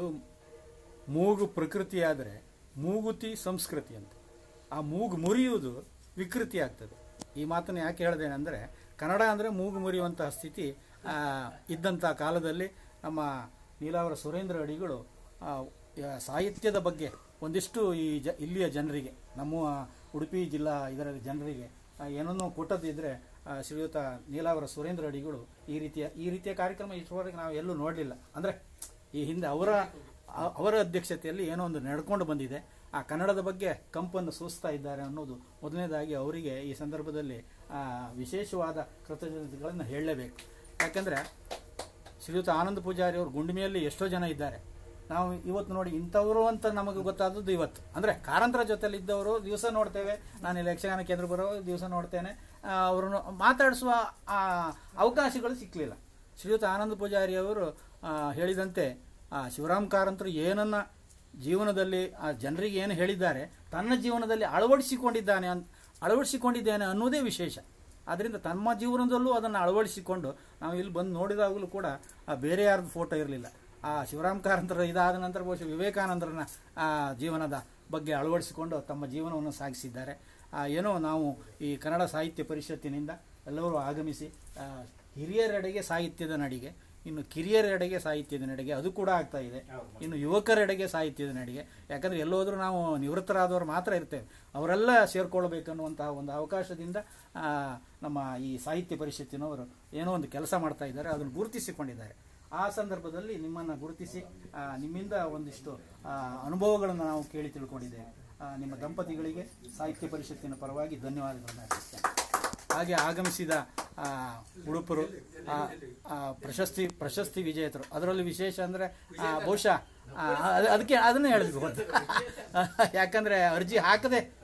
ಮೂಗು ಪ್ರಕೃತಿಯಾದರೆ ಮೂಗುತಿ ಸಂಸ್ಕೃತಿ ಅಂತ ಆ ಮೂಗು ಮುರಿಯುವುದು ವಿಕೃತಿ ಆಗ್ತದೆ ಈ ಮಾತನ್ನು ಯಾಕೆ ಹೇಳಿದೇನೆ ಅಂದರೆ ಕನ್ನಡ ಅಂದರೆ ಮೂಗು ಮುರಿಯುವಂತಹ ಸ್ಥಿತಿ ಆ, ಇದ್ದಂಥ ಕಾಲದಲ್ಲಿ ನಮ್ಮ ನೀಲಾವರ ಸುರೇಂದ್ರ ಅಡಿಗಳು ಆ, ಯ- ಸಾಹಿತ್ಯದ ಬಗ್ಗೆ ಒಂದಿಷ್ಟು ಈ ಜ ಇಲ್ಲಿಯ ಜನರಿಗೆ ನಮ್ಮ ಉಡುಪಿ ಜಿಲ್ಲಾ ಇದರ ಜನರಿಗೆ ಆ, ಏನನ್ನೋ ಕೊಟ್ಟದಿದ್ದರೆ ಶ್ರೀಯುತ ನೀಲಾವರ ಸುರೇಂದ್ರ ಅಡಿಗಳು ಈ ರೀತಿಯ ಈ ರೀತಿಯ ಕಾರ್ಯಕ್ರಮ ಇಷ್ಟವರೆಗೆ ನಾವು ಎಲ್ಲೂ ನೋಡಲಿಲ್ಲ ಅಂದರೆ ಈ ಹಿಂದೆ ಅವರ ಅ- ಅವರ ಅಧ್ಯಕ್ಷತೆಯಲ್ಲಿ ಏನೋ ಒಂದು ನಡ್ಕೊಂಡು ಬಂದಿದೆ ಆ ಕನ್ನಡದ ಬಗ್ಗೆ ಕಂಪನ್ನು ಸೂಸ್ತಾ ಇದ್ದಾರೆ ಅನ್ನೋದು ಮೊದಲನೇದಾಗಿ ಅವರಿಗೆ ಈ ಸಂದರ್ಭದಲ್ಲಿ ಆ, ವಿಶೇಷವಾದ ಕೃತಜ್ಞತೆಗಳನ್ನು ಹೇಳಲೇಬೇಕು ಯಾಕಂದರೆ ಶ್ರೀಯುತ ಆನಂದ ಪೂಜಾರಿ ಅವರು ಗುಂಡಿಮೆಯಲ್ಲಿ ಎಷ್ಟೋ ಜನ ಇದ್ದಾರೆ ನಾವು ಇವತ್ತು ನೋಡಿ ಇಂಥವರು ಅಂತ ನಮಗೆ ಗೊತ್ತಾದದ್ದು ಇವತ್ತು ಅಂದರೆ ಕಾರಂತರ ಜೊತೆಲಿ ಇದ್ದವರು ದಿವಸ ನೋಡ್ತೇವೆ ನಾನು ಇಲ್ಲಿ ಯಕ್ಷಗಾನ ಕೇಂದ್ರ ಬರೋ ದಿವಸ ನೋಡ್ತೇನೆ ಅವರನ್ನು ಮಾತಾಡಿಸುವ ಆ, ಅವಕಾಶಗಳು ಸಿಕ್ಕಲಿಲ್ಲ ಶ್ರೀಯುತ ಆನಂದ ಪೂಜಾರಿ ಅವರು ಆ, ಹೇಳಿದಂತೆ ಆ, ಶಿವರಾಮ್ ಕಾರಂತರು ಏನನ್ನ ಜೀವನದಲ್ಲಿ ಆ ಜನರಿಗೆ ಏನು ಹೇಳಿದ್ದಾರೆ ತನ್ನ ಜೀವನದಲ್ಲಿ ಅಳವಡಿಸಿಕೊಂಡಿದ್ದಾನೆ ಅಂತ ಅಳವಡಿಸಿಕೊಂಡಿದ್ದೇನೆ ಅನ್ನೋದೇ ವಿಶೇಷ ಆದ್ದರಿಂದ ತಮ್ಮ ಜೀವನದಲ್ಲೂ ಅದನ್ನು ಅಳವಡಿಸಿಕೊಂಡು ನಾವು ಇಲ್ಲಿ ಬಂದು ನೋಡಿದಾಗಲೂ ಕೂಡ ಆ ಬೇರೆ ಯಾರ್ದು ಫೋಟೋ ಇರಲಿಲ್ಲ ಆ ಶಿವರಾಮ್ ಕಾರಂತರ ಇದಾದ ನಂತರ ಬಹುಶಃ ವಿವೇಕಾನಂದರನ ಆ ಜೀವನದ ಬಗ್ಗೆ ಅಳವಡಿಸಿಕೊಂಡು ತಮ್ಮ ಜೀವನವನ್ನು ಸಾಗಿಸಿದ್ದಾರೆ ಆ, ಏನೋ ನಾವು ಈ ಕನ್ನಡ ಸಾಹಿತ್ಯ ಪರಿಷತ್ತಿನಿಂದ ಎಲ್ಲರೂ ಆಗಮಿಸಿ ಆ, ಹಿರಿಯರೆಡೆಗೆ ಸಾಹಿತ್ಯದ ನಡಿಗೆ ಇನ್ನು ಕಿರಿಯರೆಡೆಗೆ ಸಾಹಿತ್ಯದ ನಡೆಗೆ ಅದು ಕೂಡ ಆಗ್ತಾ ಇದೆ ಇನ್ನು ಯುವಕರೆಡೆಗೆ ಸಾಹಿತ್ಯದ ನಡೆಗೆ ಯಾಕಂದ್ರೆ ಎಲ್ಲೋದ್ರೂ ನಾವು ನಿವೃತ್ತರಾದವರು ಮಾತ್ರ ಇರ್ತೇವೆ ಅವರೆಲ್ಲ ಸೇರ್ಕೊಳ್ಬೇಕನ್ನುವಂತಹ ಒಂದು ಅವಕಾಶದಿಂದ ಆ, ನಮ್ಮ ಈ ಸಾಹಿತ್ಯ ಪರಿಷತ್ತಿನವರು ಏನೋ ಒಂದು ಕೆಲಸ ಮಾಡ್ತಾ ಇದ್ದಾರೆ ಅದನ್ನು ಗುರುತಿಸಿಕೊಂಡಿದ್ದಾರೆ ಆ ಸಂದರ್ಭದಲ್ಲಿ ನಿಮ್ಮನ್ನು ಗುರುತಿಸಿ ಆ, ನಿಮ್ಮಿಂದ ಒಂದಿಷ್ಟು ಆ, ಅನುಭವಗಳನ್ನು ನಾವು ಕೇಳಿ ತಿಳ್ಕೊಂಡಿದ್ದೇವೆ ಆ, ನಿಮ್ಮ ದಂಪತಿಗಳಿಗೆ ಸಾಹಿತ್ಯ ಪರಿಷತ್ತಿನ ಪರವಾಗಿ ಧನ್ಯವಾದಗಳನ್ನು ಅರ್ಪಿಸ್ತೇನೆ ಹಾಗೆ ಆಗಮಿಸಿದ ಆ, ಉಡುಪರು ಆ, ಆ, ಪ್ರಶಸ್ತಿ ಪ್ರಶಸ್ತಿ ವಿಜೇತರು ಅದರಲ್ಲಿ ವಿಶೇಷ ಅಂದರೆ ಬಹುಶಃ ಆ, ಅದ್- ಅದಕ್ಕೆ ಅದನ್ನೇ ಹೇಳಿದ್ವಿ ಯಾಕಂದ್ರೆ ಅರ್ಜಿ ಹಾಕದೆ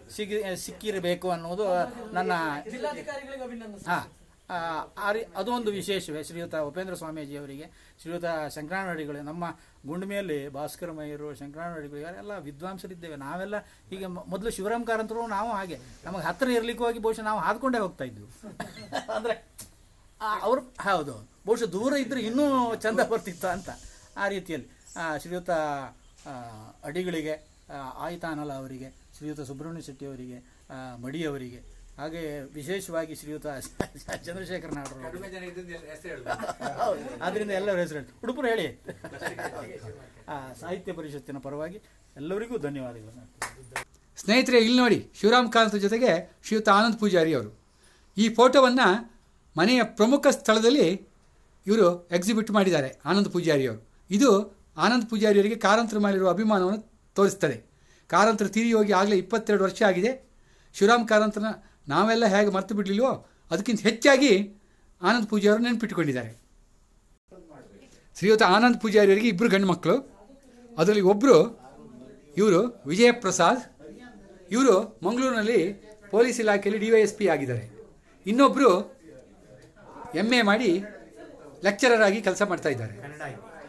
ಸಿಗಿ ಸಿಕ್ಕಿರಬೇಕು ಅನ್ನೋದು ನನ್ನ ಜಿಲ್ಲಾಧಿಕಾರಿಗಳಿಗೆ ಅಭಿನಂದನೆ ಹಾಂ ಅದು ಒಂದು ವಿಶೇಷವೇ ಶ್ರೀಯುತ ಉಪೇಂದ್ರ ಸ್ವಾಮೀಜಿ ಅವರಿಗೆ ಶ್ರೀಯುತ ಶಂಕರಾನಡಿಗಳು ನಮ್ಮ ಗುಂಡ್ಮೆಯಲ್ಲಿ ಭಾಸ್ಕರ ಮಯ್ಯರು ಶಂಕರಾನಡಿಗಳು ಎಲ್ಲ ವಿದ್ವಾಂಸರಿದ್ದೇವೆ ನಾವೆಲ್ಲ ಈಗ ಮ- ಮೊದಲು ಶಿವರಾಮ್ ಕಾರಂತರು ನಾವು ಹಾಗೆ ನಮಗೆ ಹತ್ತಿರ ಇರ್ಲಿಕ್ಕೆ ಹೋಗಿ ಬಹುಶಃ ನಾವು ಹಾದ್ಕೊಂಡೇ ಹೋಗ್ತಾ ಇದ್ವಿ ಅಂದರೆ ಅವರು ಹೌದು ಬಹುಶಃ ದೂರ ಇದ್ದರೆ ಇನ್ನೂ ಚಂದ ಬರ್ತಿತ್ತು ಅಂತ ಆ ರೀತಿಯಲ್ಲಿ ಆ, ಶ್ರೀಯುತ ಆ, ಅಡಿಗಳಿಗೆ ಆ, ಆಯ್ತಾನಲ ಅವರಿಗೆ ಶ್ರೀಯುತ ಸುಬ್ರಹ್ಮಣ್ಯ ಶೆಟ್ಟಿ ಅವರಿಗೆ ಆ, ಮಡಿ ಅವರಿಗೆ ಹಾಗೆ ವಿಶೇಷವಾಗಿ ಶ್ರೀಯುತ ಚಂದ್ರಶೇಖರ ನಾಡರು ಕಡಿಮೆ ಜನ ಇದ್ದದ್ದು ಹೆಸರು ಹೇಳುದು ಆದ್ರಿಂದ ಎಲ್ಲರ ಹೆಸರು ಹೇಳಿ ಉಡುಪರು ಹೇಳಿ ಆ, ಸಾಹಿತ್ಯ ಪರಿಷತ್ತಿನ ಪರವಾಗಿ ಎಲ್ಲರಿಗೂ ಧನ್ಯವಾದಗಳು ಸ್ನೇಹಿತರೆ ಇಲ್ಲಿ ನೋಡಿ ಶಿವರಾಮ್ ಕಾಂತ್ ಜೊತೆಗೆ ಶ್ರೀಯುತ ಆನಂದ್ ಪೂಜಾರಿ ಅವರು ಈ ಫೋಟೋವನ್ನು ಮನೆಯ ಪ್ರಮುಖ ಸ್ಥಳದಲ್ಲಿ ಇವರು ಎಕ್ಸಿಬಿಟ್ ಮಾಡಿದ್ದಾರೆ ಆನಂದ್ ಪೂಜಾರಿ ಅವರು ಇದು ಆನಂದ್ ಪೂಜಾರಿಯವರಿಗೆ ಕಾರಂತರ ಮೇಲಿರುವ ಅಭಿಮಾನವನ್ನು ತೋರಿಸ್ತದೆ ಕಾರಂತರ ತೀರಿ ಹೋಗಿ ಆಗಲೇ ಇಪ್ಪತ್ತೆರಡು ವರ್ಷ ಆಗಿದೆ ಶಿವರಾಮ್ ಕಾರಂತನ ನಾವೆಲ್ಲ ಹೇಗೆ ಮರ್ತು ಬಿಡಲಿಲ್ವೋ ಅದಕ್ಕಿಂತ ಹೆಚ್ಚಾಗಿ ಆನಂದ್ ಪೂಜಾರಿ ನೆನಪಿಟ್ಟುಕೊಂಡಿದ್ದಾರೆ ಶ್ರೀಯುತ ಆನಂದ್ ಪೂಜಾರಿಯವರಿಗೆ ಇಬ್ಬರು ಗಂಡು ಮಕ್ಕಳು ಅದರಲ್ಲಿ ಒಬ್ಬರು ಇವರು ವಿಜಯ ಪ್ರಸಾದ್ ಇವರು ಮಂಗಳೂರಿನಲ್ಲಿ ಪೊಲೀಸ್ ಇಲಾಖೆಯಲ್ಲಿ ಡಿ ವೈ ಎಸ್ ಪಿ ಆಗಿದ್ದಾರೆ ಇನ್ನೊಬ್ಬರು ಎಮ್ ಎ ಮಾಡಿ ಲೆಕ್ಚರರ್ ಆಗಿ ಕೆಲಸ ಮಾಡ್ತಾ ಇದ್ದಾರೆ